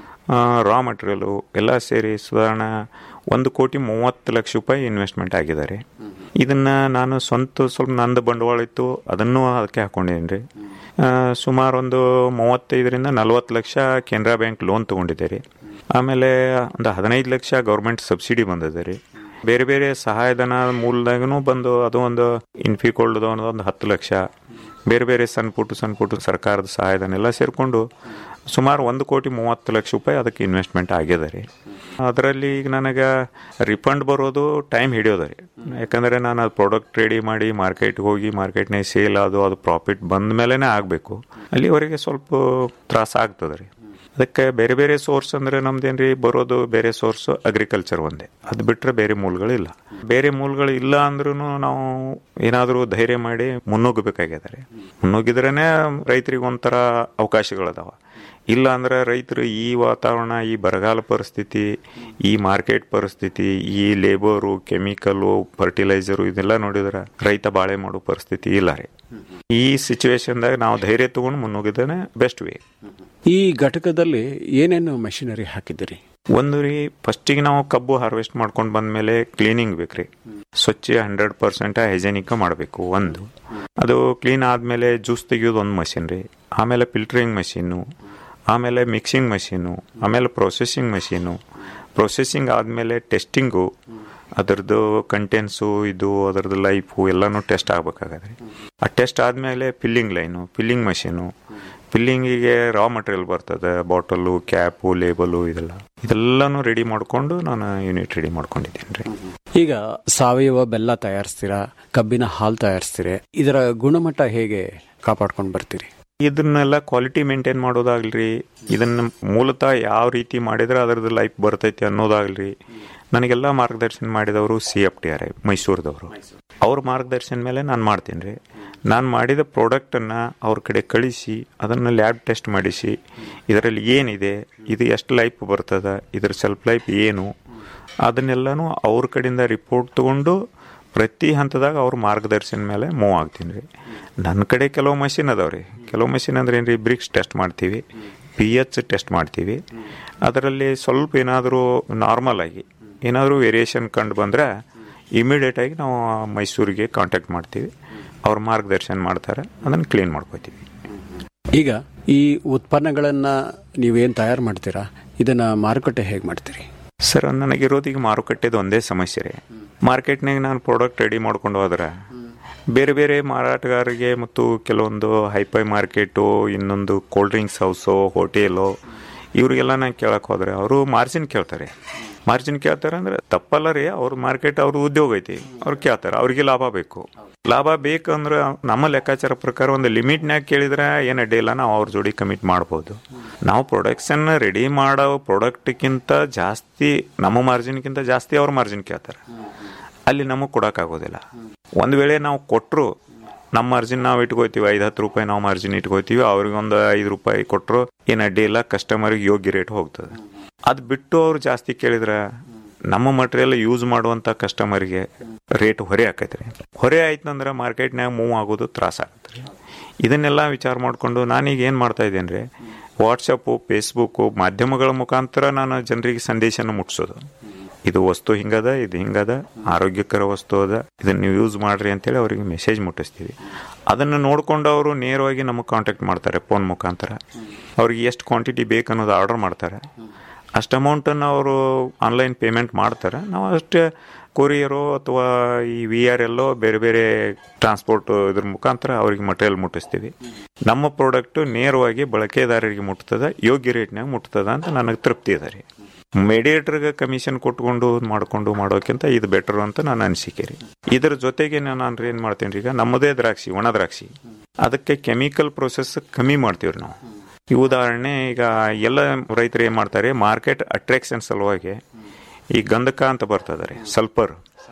raw material ಎಲ್ಲ ಸೇರಿ ಸಾಧಾರಣ ಒಂದು ಕೋಟಿ ಮೂವತ್ತು ಲಕ್ಷ ರೂಪಾಯಿ ಇನ್ವೆಸ್ಟ್ಮೆಂಟ್ ಆಗಿದ್ದಾರೆ ಇದನ್ನ ನಾನು ಸ್ವಂತ ಸ್ವಲ್ಪ ನಂದು ಬಂಡವಾಳ ಇತ್ತು ಅದನ್ನು ಅದಕ್ಕೆ ಹಾಕೊಂಡಿದ್ದೀನಿ ರೀ ಸುಮಾರು ಒಂದು ಮೂವತ್ತೈದರಿಂದ ನಲವತ್ತು ಲಕ್ಷ ಕೆನರಾ ಬ್ಯಾಂಕ್ ಲೋನ್ ತೊಗೊಂಡಿದ್ದೆ ರೀ ಆಮೇಲೆ ಒಂದು ಹದಿನೈದು ಲಕ್ಷ ಗೌರ್ಮೆಂಟ್ ಸಬ್ಸಿಡಿ ಬಂದಿದೆ ರೀ ಬೇರೆ ಬೇರೆ ಸಹಾಯಧನ ಮೂಲದಾಗನು ಬಂದು ಅದು ಒಂದು ಇನ್ಫಿಕೋಲ್ಡ್ ಒಂದು ಹತ್ತು ಲಕ್ಷ ಬೇರೆ ಬೇರೆ ಸಣ್ಣ ಪುಟ್ಟು ಸಣ್ಣ ಪುಟ್ಟು ಸರ್ಕಾರದ ಸಹಾಯಧನ ಎಲ್ಲ ಸೇರಿಕೊಂಡು ಸುಮಾರು ಒಂದು ಕೋಟಿ ಮೂವತ್ತು ಲಕ್ಷ ರೂಪಾಯಿ ಅದಕ್ಕೆ ಇನ್ವೆಸ್ಟ್ಮೆಂಟ್ ಆಗ್ಯದ ರೀ ಅದರಲ್ಲಿ ಈಗ ನನಗೆ ರಿಫಂಡ್ ಬರೋದು ಟೈಮ್ ಹಿಡಿಯೋದ ರೀ ಯಾಕಂದರೆ ನಾನು ಅದು ಪ್ರಾಡಕ್ಟ್ ರೆಡಿ ಮಾಡಿ ಮಾರ್ಕೆಟ್ಗೆ ಹೋಗಿ ಮಾರ್ಕೆಟ್ನಾಗ ಸೇಲ್ ಅದು ಅದು ಪ್ರಾಫಿಟ್ ಬಂದ ಮೇಲೇ ಆಗಬೇಕು ಅಲ್ಲಿವರೆಗೆ ಸ್ವಲ್ಪ ತ್ರಾಸ ಆಗ್ತದೆ ರೀ ಅದಕ್ಕೆ ಬೇರೆ ಬೇರೆ ಸೋರ್ಸ್ ಅಂದರೆ ನಮ್ದೇನು ರೀ ಬರೋದು ಬೇರೆ ಸೋರ್ಸ್ ಅಗ್ರಿಕಲ್ಚರ್ ಒಂದೇ ಅದು ಬಿಟ್ಟರೆ ಬೇರೆ ಮೂಲಗಳಿಲ್ಲ ಬೇರೆ ಮೂಲಗಳು ಇಲ್ಲ ಅಂದ್ರೂ ನಾವು ಏನಾದರೂ ಧೈರ್ಯ ಮಾಡಿ ಮುನ್ನುಗ್ಗಬೇಕಾಗ್ಯದ ರೀ ಮುನ್ನುಗ್ಗಿದ್ರೇ ರೈತರಿಗೆ ಒಂಥರ ಅವಕಾಶಗಳದಾವ ಇಲ್ಲ ಅಂದ್ರೆ ರೈತರು ಈ ವಾತಾವರಣ ಈ ಬರಗಾಲ ಪರಿಸ್ಥಿತಿ ಈ ಮಾರ್ಕೆಟ್ ಪರಿಸ್ಥಿತಿ ಈ ಲೇಬರು ಕೆಮಿಕಲು ಫರ್ಟಿಲೈಸರು ಇದೆಲ್ಲ ನೋಡಿದ್ರೆ ರೈತ ಬಾಳೆ ಮಾಡೋ ಪರಿಸ್ಥಿತಿ ಇಲ್ಲ ರೀ ಈ ಸಿಚುವೇಶನ್ದಾಗ ನಾವು ಧೈರ್ಯ ತಗೊಂಡು ಮುನ್ನುಗ್ಗಿದ್ರೆ ಬೆಸ್ಟ್ ವೇ ಈ ಘಟಕದಲ್ಲಿ ಏನೇನು ಮೆಷಿನರಿ ಹಾಕಿದ್ದೀರಿ ಒಂದು ರೀ ಫಸ್ಟಿಗೆ ನಾವು ಕಬ್ಬು ಹಾರ್ವೆಸ್ಟ್ ಮಾಡ್ಕೊಂಡು ಬಂದ್ಮೇಲೆ ಕ್ಲೀನಿಂಗ್ ಬೇಕ್ರಿ ಸ್ವಚ್ಛ ಹಂಡ್ರೆಡ್ ಪರ್ಸೆಂಟ್ ಹೈಜೆನಿಕ್ ಮಾಡಬೇಕು ಒಂದು ಅದು ಕ್ಲೀನ್ ಆದಮೇಲೆ ಜ್ಯೂಸ್ ತೆಗಿಯೋದು ಒಂದು ಮಷಿನ್ ರೀ ಆಮೇಲೆ ಫಿಲ್ಟರಿಂಗ್ ಮಷೀನು ಆಮೇಲೆ ಮಿಕ್ಸಿಂಗ್ ಮಷೀನು ಆಮೇಲೆ ಪ್ರೊಸೆಸಿಂಗ್ ಮಷೀನು ಪ್ರೊಸೆಸಿಂಗ್ ಆದಮೇಲೆ ಟೆಸ್ಟಿಂಗು ಅದರದ್ದು ಕಂಟೆನ್ಸು ಇದು ಅದರದ್ದು ಲೈಫು ಎಲ್ಲನೂ ಟೆಸ್ಟ್ ಆಗ್ಬೇಕಾಗತ್ತೆ ಆ ಟೆಸ್ಟ್ ಆದಮೇಲೆ ಫಿಲ್ಲಿಂಗ್ ಲೈನು ಫಿಲ್ಲಿಂಗ್ ಮಷೀನು ಫಿಲ್ಲಿಂಗಿಗೆ ರಾ ಮಟೀರಿಯಲ್ ಬರ್ತದೆ ಬಾಟಲು ಕ್ಯಾಪು ಲೇಬಲು ಇದೆಲ್ಲ ಇದೆಲ್ಲನೂ ರೆಡಿ ಮಾಡಿಕೊಂಡು ನಾನು ಯೂನಿಟ್ ರೆಡಿ ಮಾಡ್ಕೊಂಡಿದ್ದೀನಿ ರೀ ಈಗ ಸಾವಯವ ಬೆಲ್ಲ ತಯಾರಿಸ್ತೀರಾ ಕಬ್ಬಿನ ಹಾಲು ತಯಾರಿಸ್ತೀರಿ ಇದರ ಗುಣಮಟ್ಟ ಹೇಗೆ ಕಾಪಾಡ್ಕೊಂಡು ಬರ್ತೀರಿ ಇದನ್ನೆಲ್ಲ ಕ್ವಾಲಿಟಿ ಮೇಂಟೈನ್ ಮಾಡೋದಾಗ್ಲಿ ಇದನ್ನ ಮೂಲತಃ ಯಾವ ರೀತಿ ಮಾಡಿದ್ರೆ ಅದರದ್ದು ಲೈಫ್ ಬರ್ತೈತಿ ಅನ್ನೋದಾಗ್ಲಿ ನನಗೆಲ್ಲ ಮಾರ್ಗದರ್ಶನ ಮಾಡಿದವರು C F T R I ಮೈಸೂರದವರು ಅವ್ರ ಮಾರ್ಗದರ್ಶನ ಮೇಲೆ ನಾನು ಮಾಡ್ತೀನಿ ರೀ ನಾನು ಮಾಡಿದ ಪ್ರಾಡಕ್ಟನ್ನು ಅವ್ರ ಕಡೆ ಕಳಿಸಿ ಅದನ್ನು ಲ್ಯಾಬ್ ಟೆಸ್ಟ್ ಮಾಡಿಸಿ ಇದರಲ್ಲಿ ಏನಿದೆ ಇದು ಎಷ್ಟು ಲೈಫ್ ಬರ್ತದ ಇದ್ರ ಸೆಲ್ಫ್ ಲೈಫ್ ಏನು ಅದನ್ನೆಲ್ಲನೂ ಅವ್ರ ಕಡೆಯಿಂದ ರಿಪೋರ್ಟ್ ತಗೊಂಡು ಪ್ರತಿ ಹಂತದಾಗ ಅವ್ರ ಮಾರ್ಗದರ್ಶನ ಮೇಲೆ ಮೂವ್ ಆಗ್ತೀನಿ ರೀ ನನ್ನ ಕಡೆ ಕೆಲವು ಮಷಿನ್ ಅದಾವ ರೀ ಕೆಲವು ಮಷಿನ್ ಅಂದ್ರೆ ಏನು ರೀ ಬ್ರಿಕ್ಸ್ ಟೆಸ್ಟ್ ಮಾಡ್ತೀವಿ ಪಿ ಎಚ್ ಟೆಸ್ಟ್ ಮಾಡ್ತೀವಿ ಅದರಲ್ಲಿ ಸ್ವಲ್ಪ ಏನಾದರೂ ನಾರ್ಮಲ್ ಆಗಿ ಏನಾದರೂ ವೇರಿಯೇಷನ್ ಕಂಡು ಬಂದರೆ ಇಮಿಡಿಯೇಟಾಗಿ ನಾವು ಮೈಸೂರಿಗೆ ಕಾಂಟ್ಯಾಕ್ಟ್ ಮಾಡ್ತೀವಿ ಅವ್ರ ಮಾರ್ಗದರ್ಶನ ಮಾಡ್ತಾರೆ ಅದನ್ನು ಕ್ಲೀನ್ ಮಾಡ್ಕೋತೀವಿ ಈಗ ಈ ಉತ್ಪನ್ನಗಳನ್ನ ನೀವೇನು ತಯಾರು ಮಾಡ್ತೀರಾ ಇದನ್ನ ಮಾರುಕಟ್ಟೆ ಹೇಗೆ ಮಾಡ್ತೀರಿ ಸರ್ ನನಗಿರೋದು ಈಗ ಮಾರುಕಟ್ಟೆದು ಒಂದೇ ಸಮಸ್ಯೆ ರೀ ಮಾರ್ಕೆಟ್ನಾಗ ನಾನು ಪ್ರಾಡಕ್ಟ್ ರೆಡಿ ಮಾಡ್ಕೊಂಡು ಹೋದ್ರೆ ಬೇರೆ ಬೇರೆ ಮಾರಾಟಗಾರರಿಗೆ ಮತ್ತು ಕೆಲವೊಂದು ಹೈಫೈ ಮಾರ್ಕೆಟು ಇನ್ನೊಂದು ಕೋಲ್ಡ್ ಡ್ರಿಂಕ್ಸ್ ಹೌಸು ಹೋಟೆಲು ಇವರಿಗೆಲ್ಲ ನಾನು ಕೇಳಕ್ಕೆ ಹೋದ್ರೆ ಅವರು ಮಾರ್ಜಿನ್ ಕೇಳ್ತಾರೆ ಮಾರ್ಜಿನ್ ಕೇಳ್ತಾರೆ ಅಂದ್ರೆ ತಪ್ಪಲ್ಲ ರೀ ಅವ್ರ ಮಾರ್ಕೆಟ್ ಅವ್ರ ಉದ್ಯೋಗ ಐತಿ ಅವ್ರು ಕೇಳ್ತಾರೆ ಅವ್ರಿಗೆ ಲಾಭ ಬೇಕು ಲಾಭ ಬೇಕಂದ್ರೆ ನಮ್ಮ ಲೆಕ್ಕಾಚಾರ ಪ್ರಕಾರ ಒಂದು ಲಿಮಿಟ್ನಾಗ ಕೇಳಿದ್ರೆ ಏನು ಅಡ್ಡಿಲ್ಲ ನಾವು ಅವ್ರ ಜೋಡಿ ಕಮಿಟ್ ಮಾಡ್ಬೋದು ನಾವು ಪ್ರೊಡಕ್ಷನ್ ರೆಡಿ ಮಾಡೋ ಪ್ರಾಡಕ್ಟ್ಗಿಂತ ಜಾಸ್ತಿ ನಮ್ಮ ಮಾರ್ಜಿನ್ಗಿಂತ ಜಾಸ್ತಿ ಅವ್ರ ಮಾರ್ಜಿನ್ ಕೇಳ್ತಾರೆ ಅಲ್ಲಿ ನಮಗೆ ಕೊಡೋಕ್ಕಾಗೋದಿಲ್ಲ ಒಂದು ವೇಳೆ ನಾವು ಕೊಟ್ಟರು ನಮ್ಮ ಮಾರ್ಜಿನ್ ನಾವು ಇಟ್ಕೋತೀವಿ ಐದು ಹತ್ತು ರೂಪಾಯಿ ನಾವು ಮಾರ್ಜಿನ್ ಇಟ್ಕೋತೀವಿ ಅವ್ರಿಗೆ ಒಂದು ಐದು ರೂಪಾಯಿ ಕೊಟ್ಟರು ಏನು ಅಡ್ಡಿ ಇಲ್ಲ ಕಸ್ಟಮರ್ಗೆ ಯೋಗ್ಯ ರೇಟ್ ಹೋಗ್ತದೆ ಅದು ಬಿಟ್ಟು ಅವ್ರು ಜಾಸ್ತಿ ಕೇಳಿದ್ರೆ ನಮ್ಮ ಮಟೀರಿಯಲ್ ಯೂಸ್ ಮಾಡುವಂಥ ಕಸ್ಟಮರ್ಗೆ ರೇಟ್ ಹೊರೆ ಆಕೈತೆ ರೀ ಹೊರೆ ಆಯ್ತಂದ್ರೆ ಮಾರ್ಕೆಟ್ನಾಗ ಮೂವ್ ಆಗೋದು ತ್ರಾಸ ಆಗತ್ತೆ ರೀ ಇದನ್ನೆಲ್ಲ ವಿಚಾರ ಮಾಡಿಕೊಂಡು ನಾನೀಗ ಏನು ಮಾಡ್ತಾ ಇದ್ದೇನೆ ರೀ ವಾಟ್ಸಪ್ಪು ಫೇಸ್ಬುಕ್ಕು ಮಾಧ್ಯಮಗಳ ಮುಖಾಂತರ ನಾನು ಜನರಿಗೆ ಸಂದೇಶನ ಮುಟ್ಸೋದು ಇದು ವಸ್ತು ಹಿಂಗದ ಇದು ಹಿಂಗದ ಆರೋಗ್ಯಕರ ವಸ್ತು ಅದ ಇದನ್ನ ನೀವು ಯೂಸ್ ಮಾಡ್ರಿ ಅಂತೇಳಿ ಅವರಿಗೆ ಮೆಸೇಜ್ ಮುಟ್ಟಿಸ್ತೀವಿ ಅದನ್ನು ನೋಡ್ಕೊಂಡು ಅವರು ನೇರವಾಗಿ ನಮಗೆ ಕಾಂಟ್ಯಾಕ್ಟ್ ಮಾಡ್ತಾರೆ ಫೋನ್ ಮುಖಾಂತರ ಅವ್ರಿಗೆ ಎಷ್ಟು ಕ್ವಾಂಟಿಟಿ ಬೇಕು ಅನ್ನೋದು ಆರ್ಡರ್ ಮಾಡ್ತಾರೆ ಅಷ್ಟು ಅಮೌಂಟನ್ನು ಅವರು ಆನ್ಲೈನ್ ಪೇಮೆಂಟ್ ಮಾಡ್ತಾರೆ ನಾವು ಅಷ್ಟೇ ಕೊರಿಯರು ಅಥವಾ ಈ ವಿ ಆರ್ ಎಲ್ಲೋ ಬೇರೆ ಬೇರೆ ಟ್ರಾನ್ಸ್ಪೋರ್ಟ್ ಇದ್ರ ಮುಖಾಂತರ ಅವ್ರಿಗೆ ಮಟೀರಿಯಲ್ ಮುಟ್ಟಿಸ್ತೀವಿ ನಮ್ಮ ಪ್ರಾಡಕ್ಟು ನೇರವಾಗಿ ಬಳಕೆದಾರರಿಗೆ ಮುಟ್ತದ ಯೋಗ್ಯ ರೇಟ್ನಾಗ ಮುಟ್ತದ ಅಂತ ನನಗೆ ತೃಪ್ತಿ ಇದೆ ರೀ ಮೇಡಿಯೇಟರ್ಗೆ ಕಮಿಷನ್ ಕೊಟ್ಕೊಂಡು ಮಾಡ್ಕೊಂಡು ಮಾಡೋಕ್ಕಿಂತ ಇದು ಬೆಟರ್ ಅಂತ ನನ್ನ ಅನಿಸಿಕೆ ರೀ ಇದ್ರ ಜೊತೆಗೆ ನಾನು ಏನು ಮಾಡ್ತೀನಿ ರೀ ಈಗ ನಮ್ಮದೇ ದ್ರಾಕ್ಷಿ ಒಣ ದ್ರಾಕ್ಷಿ ಅದಕ್ಕೆ ಕೆಮಿಕಲ್ ಪ್ರೊಸೆಸ್ ಕಮ್ಮಿ ಮಾಡ್ತೀವಿ ನಾವು ಈ ಉದಾಹರಣೆ ಈಗ ಎಲ್ಲ ರೈತರು ಏನು ಮಾಡ್ತಾರೆ ಮಾರ್ಕೆಟ್ ಅಟ್ರಾಕ್ಷನ್ ಸಲುವಾಗಿ ಈ ಗಂಧಕ ಅಂತ ಬರ್ತದೆ ರೀ ಸಲ್ಫರ್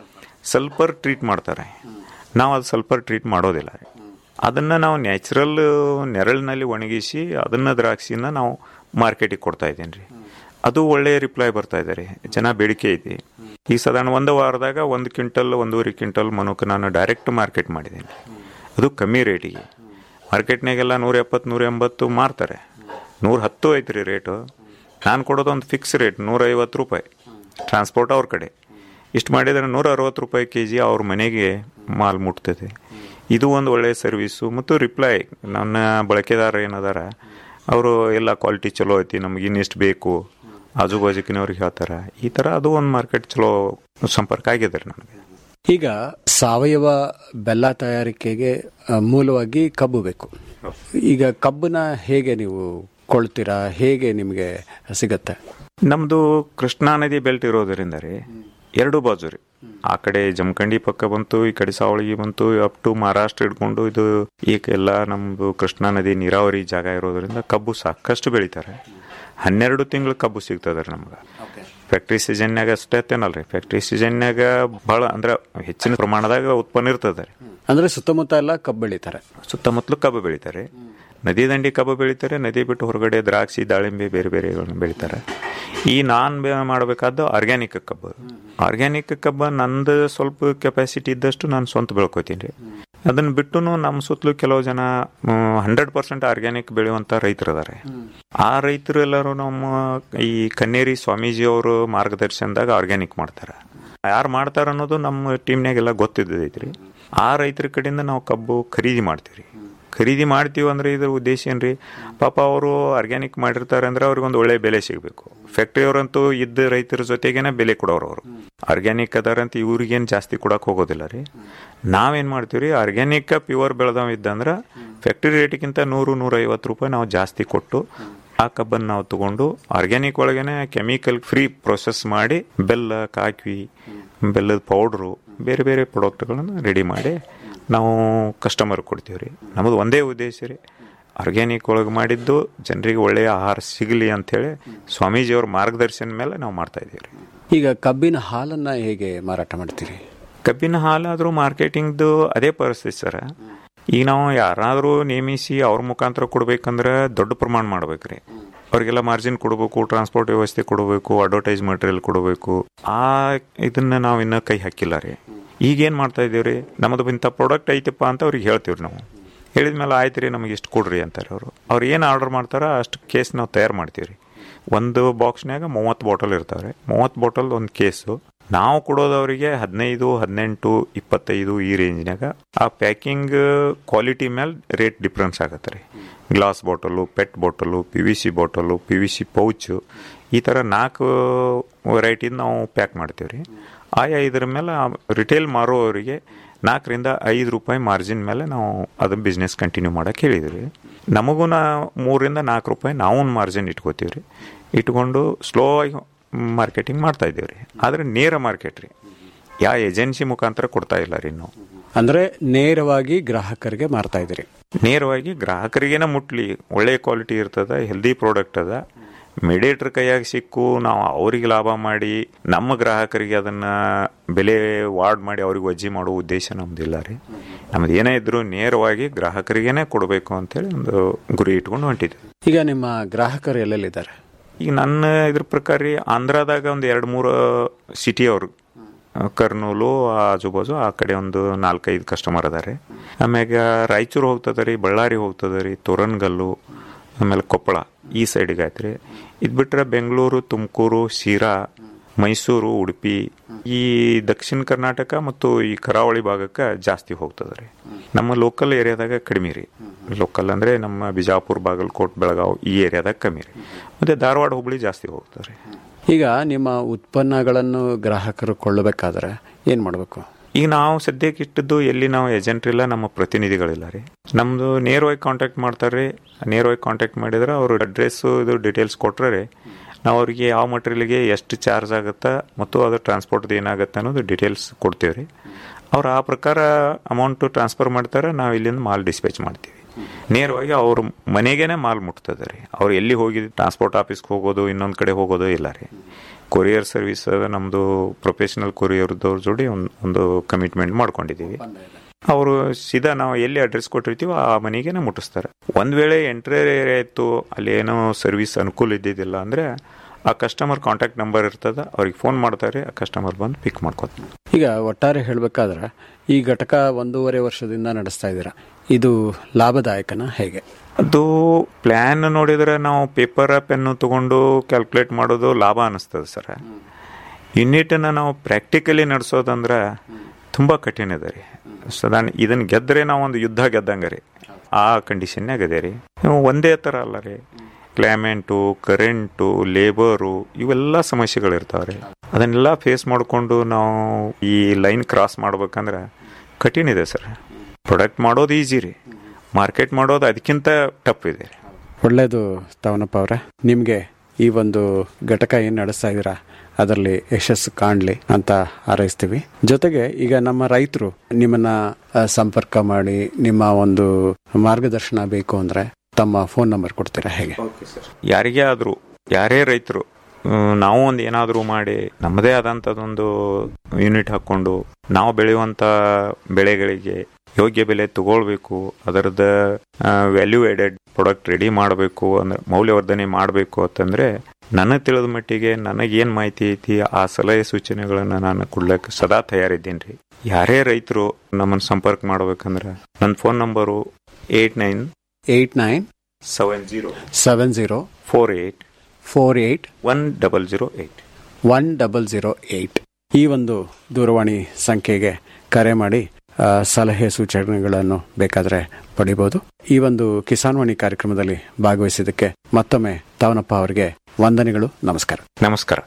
ಸಲ್ಫರ್ ಟ್ರೀಟ್ ಮಾಡ್ತಾರೆ ನಾವು ಅದು ಸಲ್ಫರ್ ಟ್ರೀಟ್ ಮಾಡೋದಿಲ್ಲ ಅದನ್ನು ನಾವು ನ್ಯಾಚುರಲ್ ನೆರಳಿನಲ್ಲಿ ಒಣಗಿಸಿ ಅದನ್ನ ದ್ರಾಕ್ಷಿನ ನಾವು ಮಾರ್ಕೆಟಿಗೆ ಕೊಡ್ತಾ ಇದ್ದೀನಿ ರೀ ಅದು ಒಳ್ಳೆಯ ರಿಪ್ಲೈ ಬರ್ತಾ ಇದೆ ರೀ ಜನ ಬೇಡಿಕೆ ಐತಿ ಈ ಸಾಧಾರಣ ಒಂದು ವಾರದಾಗ ಒಂದು ಕ್ವಿಂಟಲ್ ಒಂದೂವರೆ ಕ್ವಿಂಟಲ್ ಮನುಕ ನಾನು ಡೈರೆಕ್ಟ್ ಮಾರ್ಕೆಟ್ ಮಾಡಿದ್ದೀನಿ ಅದು ಕಮ್ಮಿ ರೇಟಿಗೆ ಮಾರ್ಕೆಟ್ನಾಗೆಲ್ಲ ನೂರ ಎಪ್ಪತ್ತು ನೂರ ಎಂಬತ್ತು ಮಾರ್ತಾರೆ ನೂರ ಹತ್ತು ಐತ್ರಿ ರೇಟು ನಾನು ಕೊಡೋದು ಒಂದು ಫಿಕ್ಸ್ ರೇಟ್ ನೂರ ಐವತ್ತು ರೂಪಾಯಿ ಟ್ರಾನ್ಸ್ಪೋರ್ಟ್ ಅವ್ರ ಕಡೆ ಇಷ್ಟು ಮಾಡಿದರೆ ನೂರ ಅರವತ್ತು ರೂಪಾಯಿ ಕೆ ಜಿ ಅವ್ರ ಮನೆಗೆ ಮಾಲ್ ಮುಟ್ತದೆ ಇದು ಒಂದು ಒಳ್ಳೆಯ ಸರ್ವಿಸು ಮತ್ತು ರಿಪ್ಲೈ ನನ್ನ ಬಳಕೆದಾರ ಏನದಾರ ಅವರು ಎಲ್ಲ ಕ್ವಾಲಿಟಿ ಚಲೋ ಐತಿ ನಮ್ಗೆ ಇನ್ನಿಷ್ಟು ಬೇಕು ಆಜು ಬಾಜುಕಿನವ್ರಿಗೆ ಹೇಳ್ತಾರ ಈ ತರ ಅದು ಒಂದು ಮಾರ್ಕೆಟ್ ಚಲೋ ಸಂಪರ್ಕ ಆಗಿದೆ ರೀ ನನಗೆ ಈಗ ಸಾವಯವ ಬೆಲ್ಲ ತಯಾರಿಕೆಗೆ ಆ, ಮೂಲವಾಗಿ ಕಬ್ಬು ಬೇಕು ಈಗ ಕಬ್ಬನ್ನ ಹೇಗೆ ನೀವು ಕೊಳ್ತೀರಾ ಹೇಗೆ ನಿಮಗೆ ಸಿಗತ್ತೆ ನಮ್ದು ಕೃಷ್ಣಾ ನದಿ ಬೆಲ್ಟ್ ಇರೋದರಿಂದ ರೀ ಎರಡು ಬಾಜು ರೀ ಆ ಕಡೆ ಜಮಖಂಡಿ ಪಕ್ಕ ಬಂತು ಈ ಕಡೆ ಸಾವಳಗಿ ಬಂತು ಅಪ್ ಟು ಮಹಾರಾಷ್ಟ್ರ ಹಿಡ್ಕೊಂಡು ಇದು ಈಗ ಎಲ್ಲ ನಮ್ದು ಕೃಷ್ಣಾ ನದಿ ನೀರಾವರಿ ಜಾಗ ಇರೋದ್ರಿಂದ ಕಬ್ಬು ಸಾಕಷ್ಟು ಬೆಳಿತಾರೆ ಹನ್ನೆರಡು ತಿಂಗಳು ಕಬ್ಬು ಸಿಗ್ತದೆ ರೀ ನಮ್ಗೆ ಫ್ಯಾಕ್ಟ್ರಿ ಸೀಸನ್ಯಾಗ ಅಷ್ಟೇ ಅತ್ತೇನಲ್ರಿ ಫ್ಯಾಕ್ಟ್ರಿ ಸೀಸನ್ಯಾಗ ಬಹಳ ಅಂದ್ರೆ ಹೆಚ್ಚಿನ ಪ್ರಮಾಣದಾಗ ಉತ್ಪನ್ನ ಇರ್ತದೆ ರೀ ಅಂದ್ರೆ ಸುತ್ತಮುತ್ತ ಎಲ್ಲ ಕಬ್ಬು ಬೆಳಿತಾರೆ ಸುತ್ತಮುತ್ತಲು ಕಬ್ಬು ಬೆಳಿತಾರೆ ನದಿ ದಂಡಿ ಕಬ್ಬು ಬೆಳಿತಾರೆ ನದಿ ಬಿಟ್ಟು ಹೊರಗಡೆ ದ್ರಾಕ್ಷಿ ದಾಳಿಂಬೆ ಬೇರೆ ಬೇರೆಗಳನ್ನ ಬೆಳಿತಾರೆ ಈ ನಾನ್ ಬೆ- ಮಾಡಬೇಕಾದ್ದು ಆರ್ಗ್ಯಾನಿಕ್ ಕಬ್ಬು ಆರ್ಗ್ಯಾನಿಕ್ ಕಬ್ಬ ನಂದು ಸ್ವಲ್ಪ ಕೆಪಾಸಿಟಿ ಇದ್ದಷ್ಟು ನಾನು ಸ್ವಂತ ಬೆಳ್ಕೊತೀನಿ ರೀ ಅದನ್ನ ಬಿಟ್ಟು ನಮ್ಮ ಸುತ್ತಲೂ ಕೆಲವು ಜನ ಹಂಡ್ರೆಡ್ ಪರ್ಸೆಂಟ್ ಆರ್ಗ್ಯಾನಿಕ್ ಬೆಳೆಯುವಂತ ರೈತರು ಅದಾರೆ ಆ ರೈತರು ಎಲ್ಲರೂ ನಮ್ಮ ಈ ಕನ್ನೇರಿ ಸ್ವಾಮೀಜಿ ಅವರು ಮಾರ್ಗದರ್ಶನದಾಗ ಆರ್ಗ್ಯಾನಿಕ್ ಮಾಡ್ತಾರೆ ಯಾರು ಮಾಡ್ತಾರ ಅನ್ನೋದು ನಮ್ಮ ಟೀಮ್ನಾಗೆಲ್ಲ ಗೊತ್ತಿದ್ದೈತ್ರಿ ಆ ರೈತರ ಕಡೆಯಿಂದ ನಾವು ಕಬ್ಬು ಖರೀದಿ ಮಾಡ್ತೀವಿ ಖರೀದಿ ಮಾಡ್ತೀವಿ ಅಂದ್ರೆ ಇದ್ರ ಉದ್ದೇಶ ಏನ್ರಿ ಪಾಪ ಅವರು ಆರ್ಗ್ಯಾನಿಕ್ ಮಾಡಿರ್ತಾರೆ ಅಂದ್ರೆ ಅವ್ರಿಗೆ ಒಂದು ಒಳ್ಳೆ ಬೆಲೆ ಸಿಗಬೇಕು ಫ್ಯಾಕ್ಟ್ರಿಯವರಂತೂ ಇದ್ದ ರೈತರ ಜೊತೆಗೇನೆ ಬೆಲೆ ಕೊಡೋರು ಅವರು ಆರ್ಗ್ಯಾನಿಕ್ ಅದಾರಂತ ಇವ್ರಿಗೇನು ಜಾಸ್ತಿ ಕೊಡಕ್ ಹೋಗೋದಿಲ್ಲ ರೀ ನಾವೇನ್ ಮಾಡ್ತೀವಿ ರೀ ಆರ್ಗ್ಯಾನಿಕ್ ಪ್ಯೂರ್ ಬೆಳೆದವ ಇದ್ದಂದ್ರೆ ಫ್ಯಾಕ್ಟ್ರಿ ರೇಟ್ಗಿಂತ ನೂರು ನೂರೈವತ್ತು ರೂಪಾಯಿ ನಾವು ಜಾಸ್ತಿ ಕೊಟ್ಟು ಆ ಕಬ್ಬನ್ನು ನಾವು ತಗೊಂಡು ಆರ್ಗ್ಯಾನಿಕ್ ಒಳಗೇನೆ ಕೆಮಿಕಲ್ ಫ್ರೀ ಪ್ರೊಸೆಸ್ ಮಾಡಿ ಬೆಲ್ಲ ಕಾಕಿ ಬೆಲ್ಲದ ಪೌಡ್ರು ಬೇರೆ ಬೇರೆ ಪ್ರಾಡಕ್ಟ್ಗಳನ್ನು ರೆಡಿ ಮಾಡಿ ನಾವು ಕಸ್ಟಮರ್ ಕೊಡ್ತೀವಿ ರೀ ನಮ್ಮದು ಒಂದೇ ಉದ್ದೇಶ ರೀ ಆರ್ಗ್ಯಾನಿಕ್ ಒಳಗೆ ಮಾಡಿದ್ದು ಜನರಿಗೆ ಒಳ್ಳೆಯ ಆಹಾರ ಸಿಗಲಿ ಅಂಥೇಳಿ ಸ್ವಾಮೀಜಿಯವ್ರ ಮಾರ್ಗದರ್ಶನ ಮೇಲೆ ನಾವು ಮಾಡ್ತಾ ಇದ್ದೀವಿ ರೀ ಈಗ ಕಬ್ಬಿನ ಹಾಲನ್ನ ಹೇಗೆ ಮಾರಾಟ ಮಾಡ್ತೀರಿ ಕಬ್ಬಿನ ಹಾಲಾದರೂ ಮಾರ್ಕೆಟಿಂಗ್ದು ಅದೇ ಪರಿಸ್ಥಿತಿ ಸರ್ ಈಗ ನಾವು ಯಾರಾದರೂ ನೇಮಿಸಿ ಅವ್ರ ಮುಖಾಂತರ ಕೊಡ್ಬೇಕಂದ್ರೆ ದೊಡ್ಡ ಪ್ರಮಾಣ ಮಾಡ್ಬೇಕ್ರಿ ಅವ್ರಿಗೆಲ್ಲ ಮಾರ್ಜಿನ್ ಕೊಡಬೇಕು ಟ್ರಾನ್ಸ್ಪೋರ್ಟ್ ವ್ಯವಸ್ಥೆ ಕೊಡಬೇಕು ಅಡ್ವರ್ಟೈಸ್ ಮಟೀರಿಯಲ್ ಕೊಡಬೇಕು ಆ ಇದನ್ನ ನಾವು ಇನ್ನೂ ಕೈ ಹಾಕಿಲ್ಲ ರೀ ಈಗೇನು ಮಾಡ್ತಾ ಇದೀವಿ ನಮ್ಮದು ಇಂಥ ಪ್ರಾಡಕ್ಟ್ ಐತಪ್ಪ ಅಂತ ಅವ್ರಿಗೆ ಹೇಳ್ತೀವಿ ನಾವು ಹೇಳಿದ್ಮೇಲೆ ಆಯ್ತು ರೀ ನಮಗೆ ಇಷ್ಟು ಕೊಡ್ರಿ ಅಂತಾರೆ ಅವರು ಅವ್ರು ಏನು ಆರ್ಡರ್ ಮಾಡ್ತಾರೋ ಅಷ್ಟು ಕೇಸ್ ನಾವು ತಯಾರು ಮಾಡ್ತೀವಿ ರೀ ಒಂದು ಬಾಕ್ಸ್ನ್ಯಾಗ ಮೂವತ್ತು ಬಾಟಲ್ ಇರ್ತಾವೆ ಮೂವತ್ತು ಬಾಟಲ್ ಒಂದು ಕೇಸು ನಾವು ಕೊಡೋದವರಿಗೆ ಹದಿನೈದು ಹದಿನೆಂಟು ಇಪ್ಪತ್ತೈದು ಈ ರೇಂಜ್ನಾಗ ಆ ಪ್ಯಾಕಿಂಗ್ ಕ್ವಾಲಿಟಿ ಮೇಲೆ ರೇಟ್ ಡಿಫ್ರೆನ್ಸ್ ಆಗತ್ತೆ ರೀ glass bottle PET bottle P V C bottle P V C pouch ಈ ಥರ ನಾಲ್ಕು ವೆರೈಟಿನ ನಾವು ಪ್ಯಾಕ್ ಮಾಡ್ತೀವಿ ರೀ ಆಯಾ ಇದ್ರ ಮೇಲೆ ರಿಟೇಲ್ ಮಾರೋವರಿಗೆ ನಾಲ್ಕರಿಂದ ಐದು ರೂಪಾಯಿ ಮಾರ್ಜಿನ್ ಮೇಲೆ ನಾವು ಅದು ಬಿಸ್ನೆಸ್ ಕಂಟಿನ್ಯೂ ಮಾಡಕ್ಕೆ ಹೇಳಿದ್ವಿ ನಮಗೂ ನಾ ಮೂರರಿಂದ ನಾಲ್ಕು ರೂಪಾಯಿ ನಾವು ಒಂದು ಮಾರ್ಜಿನ್ ಇಟ್ಕೋತೀವಿ ರೀ ಇಟ್ಕೊಂಡು ಸ್ಲೋ ಆಗಿ ಮಾರ್ಕೆಟಿಂಗ್ ಮಾಡ್ತಾ ಇದ್ದೀವಿ ರೀ ಆದರೆ ನೇರ ಮಾರ್ಕೆಟ್ ರೀ ಯಾವ ಏಜೆನ್ಸಿ ಮುಖಾಂತರ ಕೊಡ್ತಾ ಇಲ್ಲ ರೀ ನಾವು ಅಂದ್ರೆ ನೇರವಾಗಿ ಗ್ರಾಹಕರಿಗೆ ಮಾರ್ತಾ ಇದ್ದೀರಿ ನೇರವಾಗಿ ಗ್ರಾಹಕರಿಗೇನ ಮುಟ್ಲಿ ಒಳ್ಳೆ ಕ್ವಾಲಿಟಿ ಇರ್ತದ ಹೆಲ್ದಿ ಪ್ರಾಡಕ್ಟ್ ಅದ ಮಿಡೇಟ್ರ್ ಕೈಯಾಗ ಸಿಕ್ಕು ನಾವು ಅವ್ರಿಗೆ ಲಾಭ ಮಾಡಿ ನಮ್ಮ ಗ್ರಾಹಕರಿಗೆ ಅದನ್ನ ಬೆಲೆ ವಾರ್ಡ್ ಮಾಡಿ ಅವ್ರಿಗೆ ವಜ್ಜಿ ಮಾಡೋ ಉದ್ದೇಶ ನಮ್ದಿಲ್ಲ ರೀ ನಮ್ದು ಏನೇ ಇದ್ರು ನೇರವಾಗಿ ಗ್ರಾಹಕರಿಗೇನೆ ಕೊಡಬೇಕು ಅಂತೇಳಿ ಒಂದು ಗುರಿ ಇಟ್ಕೊಂಡು ಹೊಂಟಿದ್ವಿ ಈಗ ನಿಮ್ಮ ಗ್ರಾಹಕರು ಎಲ್ಲೆಲ್ಲಿದ್ದಾರೆ ಈಗ ನನ್ನ ಇದ್ರ ಪ್ರಕಾರ ರೀ ಆಂಧ್ರದಾಗ ಒಂದು ಎರಡು ಮೂರು ಸಿಟಿ ಅವರು ಕರ್ನೂಲು ಆಜುಬಾಜು ಆ ಕಡೆ ಒಂದು ನಾಲ್ಕೈದು ಕಸ್ಟಮರ್ ಅದಾರೆ ಆಮ್ಯಾಗ ರಾಯಚೂರು ಹೋಗ್ತದ ರೀ ಬಳ್ಳಾರಿ ಹೋಗ್ತದ ರೀ ತೋರನ್ಗಲ್ಲು ಆಮೇಲೆ ಕೊಪ್ಪಳ ಈ ಸೈಡಿಗೆ ಆಯ್ತು ರೀ ಇದು ಬಿಟ್ರೆ ಬೆಂಗಳೂರು ತುಮಕೂರು ಶಿರಾ ಮೈಸೂರು ಉಡುಪಿ ಈ ದಕ್ಷಿಣ ಕರ್ನಾಟಕ ಮತ್ತು ಈ ಕರಾವಳಿ ಭಾಗಕ್ಕೆ ಜಾಸ್ತಿ ಹೋಗ್ತದೆ ರೀ ನಮ್ಮ ಲೋಕಲ್ ಏರಿಯಾದಾಗ ಕಡಿಮೆ ರೀ ಲೋಕಲ್ ಅಂದ್ರೆ ನಮ್ಮ ಬಿಜಾಪುರ ಬಾಗಲಕೋಟ್ ಬೆಳಗಾವ್ ಈ ಏರಿಯಾದಾಗ ಕಮ್ಮಿ ರೀ ಮತ್ತೆ ಧಾರವಾಡ ಹುಬ್ಳಿ ಜಾಸ್ತಿ ಹೋಗ್ತದೆ ರೀ ಈಗ ನಿಮ್ಮ ಉತ್ಪನ್ನಗಳನ್ನು ಗ್ರಾಹಕರು ಕೊಳ್ಳಬೇಕಾದ್ರೆ ಏನ್ ಮಾಡಬೇಕು ಈಗ ನಾವು ಸದ್ಯಕ್ಕೆ ಇಟ್ಟದ್ದು ಎಲ್ಲಿ ನಾವು ಏಜೆಂಟ್ ಇಲ್ಲ ನಮ್ಮ ಪ್ರತಿನಿಧಿಗಳಿಲ್ಲ ರೀ ನಮ್ದು ನೇರವಾಗಿ ಕಾಂಟ್ಯಾಕ್ಟ್ ಮಾಡ್ತಾರೆ ನೇರವಾಗಿ ಕಾಂಟ್ಯಾಕ್ಟ್ ಮಾಡಿದ್ರೆ ಅವ್ರ ಅಡ್ರೆಸ್ಸು ಇದು ಡೀಟೇಲ್ಸ್ ಕೊಟ್ರೆ ರೀ ನಾವು ಅವ್ರಿಗೆ ಯಾವ ಮಟೀರಿಯಲ್ಗೆ ಎಷ್ಟು ಚಾರ್ಜ್ ಆಗುತ್ತಾ ಮತ್ತು ಅದು ಟ್ರಾನ್ಸ್ಪೋರ್ಟ್ದು ಏನಾಗುತ್ತೆ ಅನ್ನೋದು ಡೀಟೇಲ್ಸ್ ಕೊಡ್ತೀವಿ ರೀ ಅವ್ರು ಆ ಪ್ರಕಾರ ಅಮೌಂಟು ಟ್ರಾನ್ಸ್ಫರ್ ಮಾಡ್ತಾರೆ ನಾವು ಇಲ್ಲಿಂದ ಮಾಲ್ ಡಿಸ್ಪ್ಯಾಚ್ ಮಾಡ್ತೀವಿ ನೇರವಾಗಿ ಅವ್ರ ಮನೆಗೇನೆ ಮಾಲ್ ಮುಟ್ತದೆ ರೀ ಅವ್ರು ಎಲ್ಲಿ ಹೋಗಿ ಟ್ರಾನ್ಸ್ಪೋರ್ಟ್ ಆಫೀಸ್ಗೆ ಹೋಗೋದು ಇನ್ನೊಂದು ಕಡೆ ಹೋಗೋದು ಇಲ್ಲ ರೀ ಕೊರಿಯರ್ ಸರ್ವಿಸ್ ನಮ್ಮದು ಪ್ರೊಫೆಷನಲ್ ಕೊರಿಯರ್ದವ್ರ ಜೋಡಿ ಒಂದು ಒಂದು ಕಮಿಟ್ಮೆಂಟ್ ಮಾಡ್ಕೊಂಡಿದ್ದೀವಿ ಅವರು ಸೀದಾ ನಾವು ಎಲ್ಲಿ ಅಡ್ರೆಸ್ ಕೊಟ್ಟಿರ್ತೀವೋ ಆ ಮನೆಗೇನೆ ಮುಟ್ಟಿಸ್ತಾರೆ ಒಂದ್ ವೇಳೆ ಎಂಟ್ರಿ ಏರಿಯಾ ಇತ್ತು ಅಲ್ಲಿ ಏನೋ ಸರ್ವಿಸ್ ಅನುಕೂಲ ಇದ್ದಿದ್ದಿಲ್ಲ ಅಂದ್ರೆ ಆ ಕಸ್ಟಮರ್ ಕಾಂಟ್ಯಾಕ್ಟ್ ನಂಬರ್ ಇರ್ತದ ಅವ್ರಿಗೆ ಫೋನ್ ಮಾಡ್ತಾರೆ ಆ ಕಸ್ಟಮರ್ ಬಂದು ಪಿಕ್ ಮಾಡ್ಕೋತಾರೆ ಈಗ ಒಟ್ಟಾರೆ ಹೇಳಬೇಕಾದ್ರೆ ಈ ಘಟಕ ಒಂದೂವರೆ ವರ್ಷದಿಂದ ನಡೆಸ್ತಾ ಇದ್ದೀರಾ ಇದು ಲಾಭದಾಯಕನ ಹೇಗೆ ಅದು ಪ್ಲಾನ್ ನೋಡಿದ್ರೆ ನಾವು ಪೇಪರ್ ಪೆನ್ನು ತಗೊಂಡು ಕ್ಯಾಲ್ಕುಲೇಟ್ ಮಾಡೋದು ಲಾಭ ಅನಿಸ್ತದೆ ಸರ್ ಯೂನಿಟನ್ನ ನಾವು ಪ್ರಾಕ್ಟಿಕಲಿ ನಡೆಸೋದಂದ್ರೆ ತುಂಬ ಕಠಿಣ ಇದೆ ರೀ ಸಾಧಾರಣ ಇದನ್ನ ಗೆದ್ರೆ ನಾವು ಒಂದು ಯುದ್ಧ ಗೆದ್ದಂಗೆ ರೀ ಆ ಕಂಡೀಷನ್ಯಾಗ ಅದೇ ರೀ ನೀವು ಒಂದೇ ಥರ ಅಲ್ಲ ರೀ ಕ್ಲೈಮೇಟು ಕರೆಂಟು ಲೇಬರು ಇವೆಲ್ಲ ಸಮಸ್ಯೆಗಳಿರ್ತಾವ್ರಿ ಅದನ್ನೆಲ್ಲ ಫೇಸ್ ಮಾಡಿಕೊಂಡು ನಾವು ಈ ಲೈನ್ ಕ್ರಾಸ್ ಮಾಡ್ಬೇಕಂದ್ರೆ ಕಠಿಣ ಇದೆ ಸರ್ ಪ್ರೊಡಕ್ಟ್ ಮಾಡೋದು ಈಜಿ ರೀ ಮಾರ್ಕೆಟ್ ಮಾಡೋದು ಅದಕ್ಕಿಂತ ಟಫ್ ಇದೆ ಒಳ್ಳೇದು ತವನಪ್ಪ ಅವರೇ ನಿಮಗೆ ಈ ಒಂದು ಘಟಕ ಏನು ನಡೆಸ್ತಾ ಇದ್ದೀರಾ ಅದರಲ್ಲಿ ಯಶಸ್ಸು ಕಾಣಲಿ ಅಂತ ಹಾರೈಸ್ತೀವಿ ಜೊತೆಗೆ ಈಗ ನಮ್ಮ ರೈತರು ನಿಮ್ಮನ್ನ ಆ, ಸಂಪರ್ಕ ಮಾಡಿ ನಿಮ್ಮ ಒಂದು ಮಾರ್ಗದರ್ಶನ ಬೇಕು ಅಂದ್ರೆ ತಮ್ಮ ಫೋನ್ ನಂಬರ್ ಕೊಡ್ತೀರಾ ಹೇಗೆ ಯಾರಿಗೇ ಆದರೂ ಯಾರೇ ರೈತರು ನಾವು ಒಂದು ಏನಾದರೂ ಮಾಡಿ ನಮ್ಮದೇ ಆದಂಥದ್ದೊಂದು ಯೂನಿಟ್ ಹಾಕ್ಕೊಂಡು ನಾವು ಬೆಳೆಯುವಂಥ ಬೆಳೆಗಳಿಗೆ ಯೋಗ್ಯ ಬೆಲೆ ತಗೊಳ್ಬೇಕು ಅದರದ ವ್ಯಾಲ್ಯೂ ಎಡೆಡ್ ಪ್ರಾಡಕ್ಟ್ ರೆಡಿ ಮಾಡಬೇಕು ಅಂದ್ರೆ ಮೌಲ್ಯವರ್ಧನೆ ಮಾಡಬೇಕು ಅಂತಂದ್ರೆ ನನಗೆ ತಿಳಿದ ಮಟ್ಟಿಗೆ ನನಗೇನು ಮಾಹಿತಿ ಐತಿ ಆ ಸಲಹೆ ಸೂಚನೆಗಳನ್ನು ನಾನು ಕೊಡ್ಲಿಕ್ಕೆ ಸದಾ ತಯಾರಿದ್ದೀನಿ ರೀ ಯಾರೇ ರೈತರು ನಮ್ಮನ್ನು ಸಂಪರ್ಕ ಮಾಡ್ಬೇಕಂದ್ರೆ ನನ್ನ phone number eight nine eight nine seven zero seven zero four eight four eight one double zero eight one double zero eight ಈ ಒಂದು ದೂರವಾಣಿ ಸಂಖ್ಯೆಗೆ ಕರೆ ಮಾಡಿ ಆ, ಸಲಹೆ ಸೂಚನೆಗಳನ್ನು ಬೇಕಾದರೆ ಪಡಿಬೋದು ಈ ಒಂದು ಕಿಸಾನ್ವಾಣಿ ಕಾರ್ಯಕ್ರಮದಲ್ಲಿ ಭಾಗವಹಿಸಿದ್ದಕ್ಕೆ ಮತ್ತೊಮ್ಮೆ ತಾವನಪ್ಪ ಅವರಿಗೆ ವಂದನೆಗಳು ನಮಸ್ಕಾರ ನಮಸ್ಕಾರ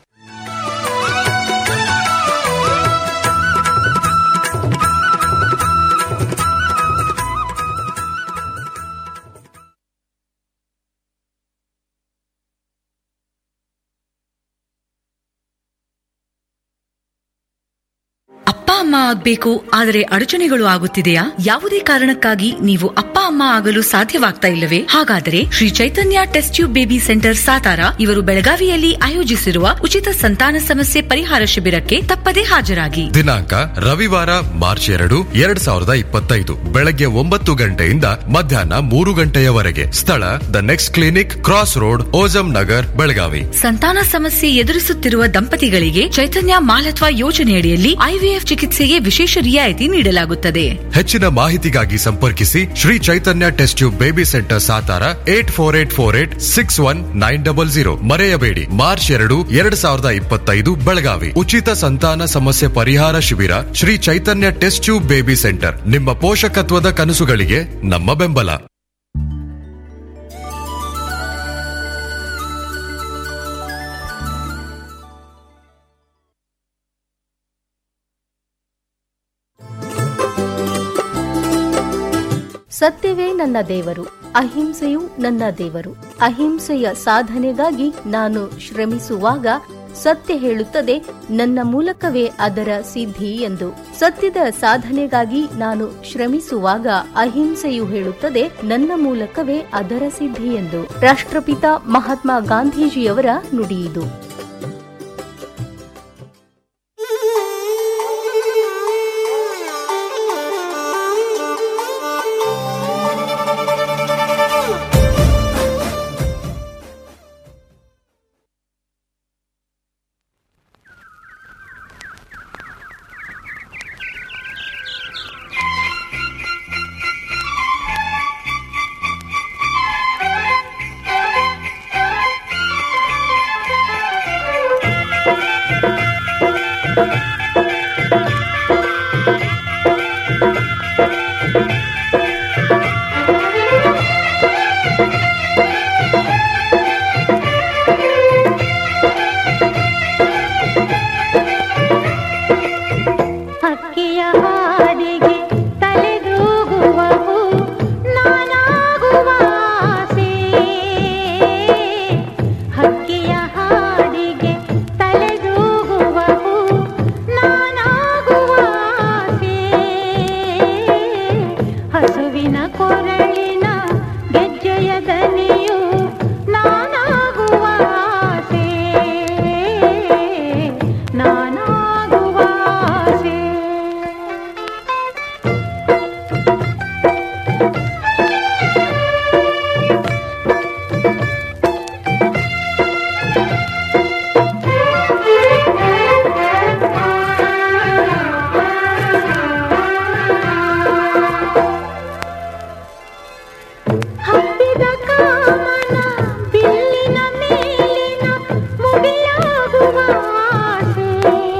ಅಪ್ಪ ಅಮ್ಮ ಆಗ್ಬೇಕು ಆದರೆ ಅಡಚಣೆಗಳು ಆಗುತ್ತಿದೆಯಾ ಯಾವುದೇ ಕಾರಣಕ್ಕಾಗಿ ನೀವು ಅಪ್ಪ ಅಮ್ಮ ಆಗಲು ಸಾಧ್ಯವಾಗ್ತಾ ಇಲ್ಲವೇ ಹಾಗಾದರೆ Shri Chaitanya test tube baby centre Satara ಇವರು ಬೆಳಗಾವಿಯಲ್ಲಿ ಆಯೋಜಿಸಿರುವ ಉಚಿತ ಸಂತಾನ ಸಮಸ್ಯೆ ಪರಿಹಾರ ಶಿಬಿರಕ್ಕೆ ತಪ್ಪದೇ ಹಾಜರಾಗಿ ದಿನಾಂಕ ರವಿವಾರ ಮಾರ್ಚ್ ಎರಡು ಎರಡ್ ಸಾವಿರದ ಇಪ್ಪತ್ತೈದು ಬೆಳಗ್ಗೆ ಒಂಬತ್ತು ಗಂಟೆಯಿಂದ ಮಧ್ಯಾಹ್ನ ಮೂರು ಗಂಟೆಯವರೆಗೆ ಸ್ಥಳ the next clinic cross road Azam Nagar Belagavi ಸಂತಾನ ಸಮಸ್ಯೆ ಎದುರಿಸುತ್ತಿರುವ ದಂಪತಿಗಳಿಗೆ ಚೈತನ್ಯ ಮಾಲತ್ವ ಯೋಜನೆಯಡಿಯಲ್ಲಿ ಐವಿಎಫ್ ಚಿಕಿತ್ಸೆಗೆ ವಿಶೇಷ ರಿಯಾಯಿತಿ ನೀಡಲಾಗುತ್ತದೆ ಹೆಚ್ಚಿನ ಮಾಹಿತಿಗಾಗಿ ಸಂಪರ್ಕಿಸಿ Shri Chaitanya test tube baby centre Satara eight four eight four eight six one nine double zero ಮರೆಯಬೇಡಿ ಮಾರ್ಚ್ ಎರಡು ಎರಡ್ ಸಾವಿರದ ಇಪ್ಪತ್ತೈದು ಬೆಳಗಾವಿ ಉಚಿತ ಸಂತಾನ ಸಮಸ್ಯೆ ಪರಿಹಾರ ಶಿಬಿರ Shri Chaitanya test tube baby centre ನಿಮ್ಮ ಪೋಷಕತ್ವದ ಕನಸುಗಳಿಗೆ ನಮ್ಮ ಬೆಂಬಲ ಸತ್ಯವೇ ನನ್ನ ದೇವರು ಅಹಿಂಸೆಯು ನನ್ನ ದೇವರು ಅಹಿಂಸೆಯ ಸಾಧನೆಗಾಗಿ ನಾನು ಶ್ರಮಿಸುವಾಗ ಸತ್ಯ ಹೇಳುತ್ತದೆ ನನ್ನ ಮೂಲಕವೇ ಅದರ ಸಿದ್ಧಿ ಎಂದು ಸತ್ಯದ ಸಾಧನೆಗಾಗಿ ನಾನು ಶ್ರಮಿಸುವಾಗ ಅಹಿಂಸೆಯು ಹೇಳುತ್ತದೆ ನನ್ನ ಮೂಲಕವೇ ಅದರ ಸಿದ್ಧಿ ಎಂದು ರಾಷ್ಟ್ರಪಿತ ಮಹಾತ್ಮ ಗಾಂಧೀಜಿಯವರ ನುಡಿಯಿದು ಹಕ್ಕಿಯ ಹಾಡಿಗೆ ತಲೆದೂಗುವವು ನಾನಾಗುವ ಆಸೆ ಹಕ್ಕಿಯ ಹಾಡಿಗೆ ತಲೆದೂಗುವವು ನಾನಾಗುವ ಆಸೆ ಹಸುವಿನ ಕೊರಳಿನ ಗೆಜ್ಜೆಯ ದನಿಯು ನಾನಾಗುವ ಆಸೆ ನಾನಾಗುವ ಆಸೆ ಹಬ್ಬಿದ ಕಾಮನ ಬಿಲ್ಲಿನ ಮೇಲಿನ ಮುಡಿಯಾಗುವ ಆಸೆ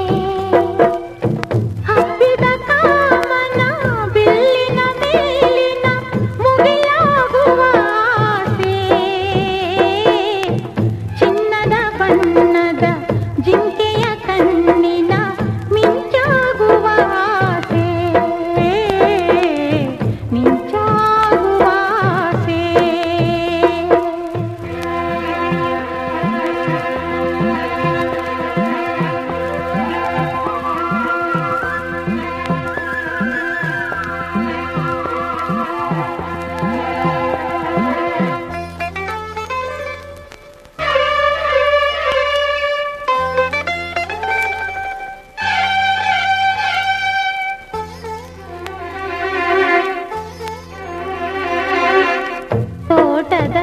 ಹಬ್ಬಿದ ಕಾಮನ ಬಿಲ್ಲಿನ ಮೇಲಿನ ಮುಡಿಯಾಗುವ ಆಸೆ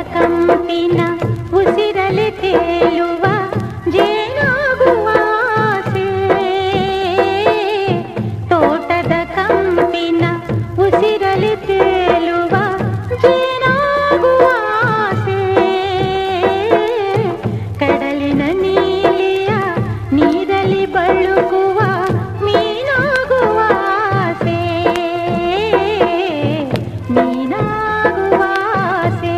ಕಂಪಿನ ಉಸಿರಲಿ ತೇಲುವ ಜೇನಾಗುವ ಆಸೆ ತೋಟದ ಕಂಪಿನ ಉಸಿರಲಿ ತೇಲುವ ಜೇನಾಗುವ ಆಸೆ ಕಡಲಿನ ನೀಲಿಯ ನೀರಲ್ಲಿ ಬಳುಕುವ ಮೀನಾಗುವ ಆಸೆ ಮೀನಾಗುವ ಆಸೆ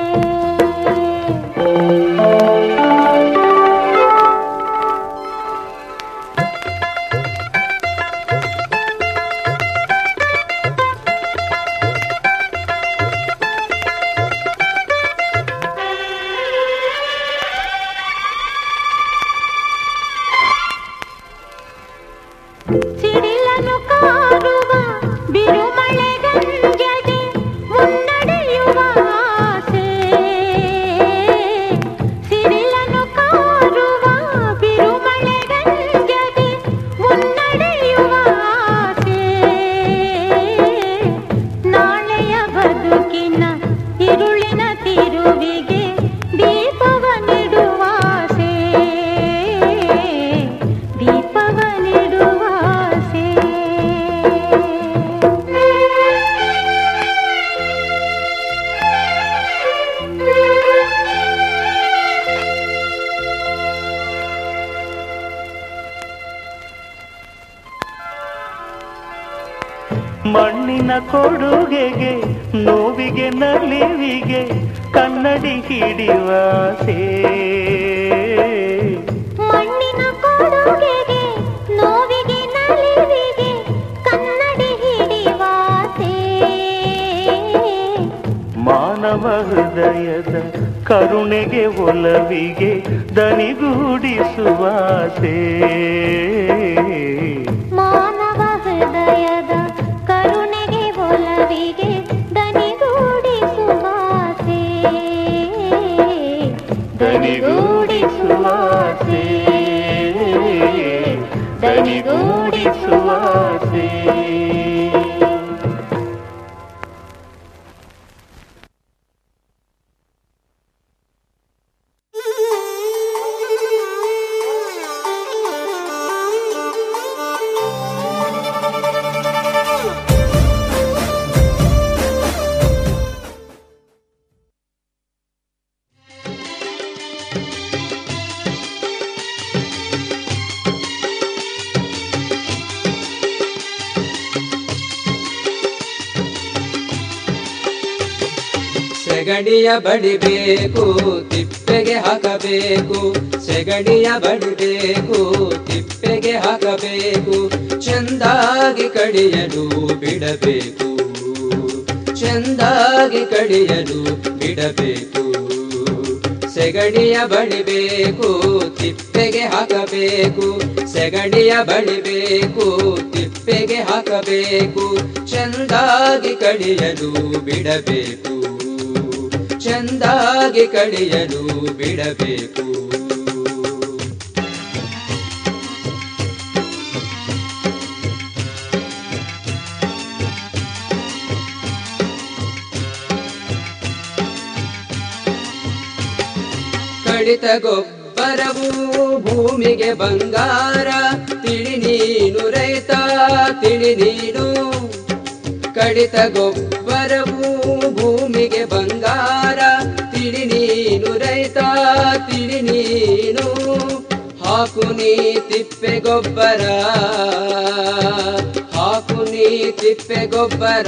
ಸಿಡಿಲನು ಕಾರುವ ಬಿರುಮಳೆ ಗಂಜದೆ ಮುನ್ನಡೆಯುವ ಆಸೆ ಸಿಡಿಲನು ಕಾರುವ ಬಿರುಮಳೆ ಗಂಜದೆ ಮುನ್ನಡೆಯುವ ಆಸೆ ನಾಳೆಯ ಬದುಕಿನ ഇരുളിನ ತಿರುವಿಗೆ ದೀಪವ ನೀಡುವ ಆಸೆ ದೀಪವ ನೀಡುವ ಆಸೆ ಮಣ್ಣಿನ ಕೊಡುಗೆಗೆ ನೋವಿಗೆ ನಲಿವಿಗೆ ಕನ್ನಡಿ ಹಿಡಿಯುವ ಆಸೆ ಮಣ್ಣಿನ ಕೊಡುಗೆಗೆ ನೋವಿಗೆ ನಲಿವಿಗೆ ಕನ್ನಡಿ ಹಿಡಿಯುವ ಆಸೆ ಮಾನವ ಹೃದಯದ ಕರುಣೆಗೆ ಒಲವಿಗೆ ದನಿಗೂಡಿಸುವ ಆಸೆ ಮಾನವ ಹೃದಯದ ಕರುಣೆಗೆ ಒಲವಿಗೆ ದನಿಗೂಡಿಸುವ ಆಸೆ ದನಿಗೂಡಿಸುವ ಆಸೆ ದನಿಗೂಡಿಸುವ ಆಸೆ ಸೆಗಡಿಯ ಬಡಿಬೇಕು ತಿಪ್ಪೆಗೆ ಹಾಕಬೇಕು ಸೆಗಡಿಯ ಬಡಿಬೇಕು ತಿಪ್ಪೆಗೆ ಹಾಕಬೇಕು ಚೆಂದಾಗಿ ಕಡಿಯಲು ಬಿಡಬೇಕು ಚೆಂದಾಗಿ ಕಡಿಯಲು ಬಿಡಬೇಕು ಸೆಗಡಿಯ ಬಡಿಬೇಕು ತಿಪ್ಪೆಗೆ ಹಾಕಬೇಕು ಸೆಗಡಿಯ ಬಡಿಬೇಕು ತಿಪ್ಪೆಗೆ ಹಾಕಬೇಕು ಚೆಂದಾಗಿ ಕಡಿಯಲು ಬಿಡಬೇಕು ಚೆಂದಾಗಿ ಕಡಿಯಲು ಬಿಡಬೇಕು ಕಡಿತ ಗೊಬ್ಬರವು ಭೂಮಿಗೆ ಬಂಗಾರ ತಿಳಿ ನೀನು ರೈತ ತಿಳಿ ನೀನು ಕಡಿತ ಗೊಬ್ಬರವು ಭೂಮಿಗೆ ಬಂಗಾರ ತಿಳಿ ನೀನು ರೈತ ತಿಳಿ ನೀನು ಹಾಕು ನೀ ತಿಪ್ಪೆ ಗೊಬ್ಬರ ಹಾಕು ನೀ ತಿಪ್ಪೆ ಗೊಬ್ಬರ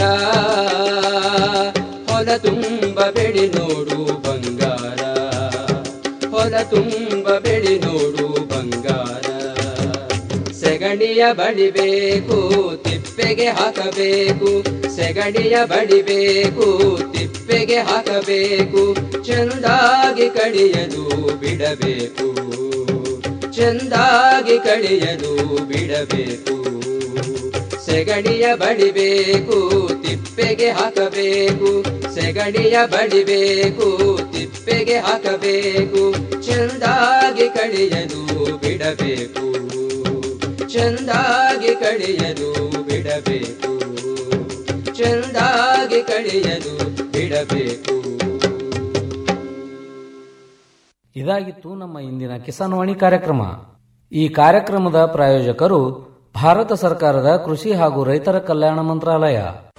ಹೊಲ ತುಂಬ ಬೆಳಿ ನೋಡು ಬಂಗಾರ ಹೊಲ ತುಂಬ ಬೆಳಿ ನೋಡು ಬಂಗಾರ ಸೆಗಣಿಯ ಬಡಿಬೇಕು ತಿಪ್ಪೆಗೆ ಹಾಕಬೇಕು ಸೆಗಣಿಯ ಬಡಿಬೇಕು ತಿಪ್ಪೆಗೆ ಹಾಕಬೇಕು ಚೆಂದಾಗಿ ಕಡಿಯಲು ಬಿಡಬೇಕು ಚೆಂದಾಗಿ ಕಡಿಯಲು ಬಿಡಬೇಕು ಸೆಗಣಿಯ ಬಡಿಬೇಕು ತಿಪ್ಪೆಗೆ ಹಾಕಬೇಕು ಸೆಗಣಿಯ ಬಡಿಬೇಕು ತಿಪ್ಪೆಗೆ ಹಾಕಬೇಕು ಚೆಂದಾಗಿ ಕಡಿಯಲು ಬಿಡಬೇಕು ಚೆಂದಾಗಿ ಕಡಿಯಲು ಬಿಡಬೇಕು ಚೆಂದಾಗಿ ಕಡಿಯಲು ಬಿಡಬೇಕು ಇದಾಗಿತ್ತು ನಮ್ಮ ಇಂದಿನ ಕಿಸಾನ್ ವಾಣಿ ಕಾರ್ಯಕ್ರಮ ಈ ಕಾರ್ಯಕ್ರಮದ ಪ್ರಾಯೋಜಕರು ಭಾರತ ಸರ್ಕಾರದ ಕೃಷಿ ಹಾಗೂ ರೈತರ ಕಲ್ಯಾಣ ಮಂತ್ರಾಲಯ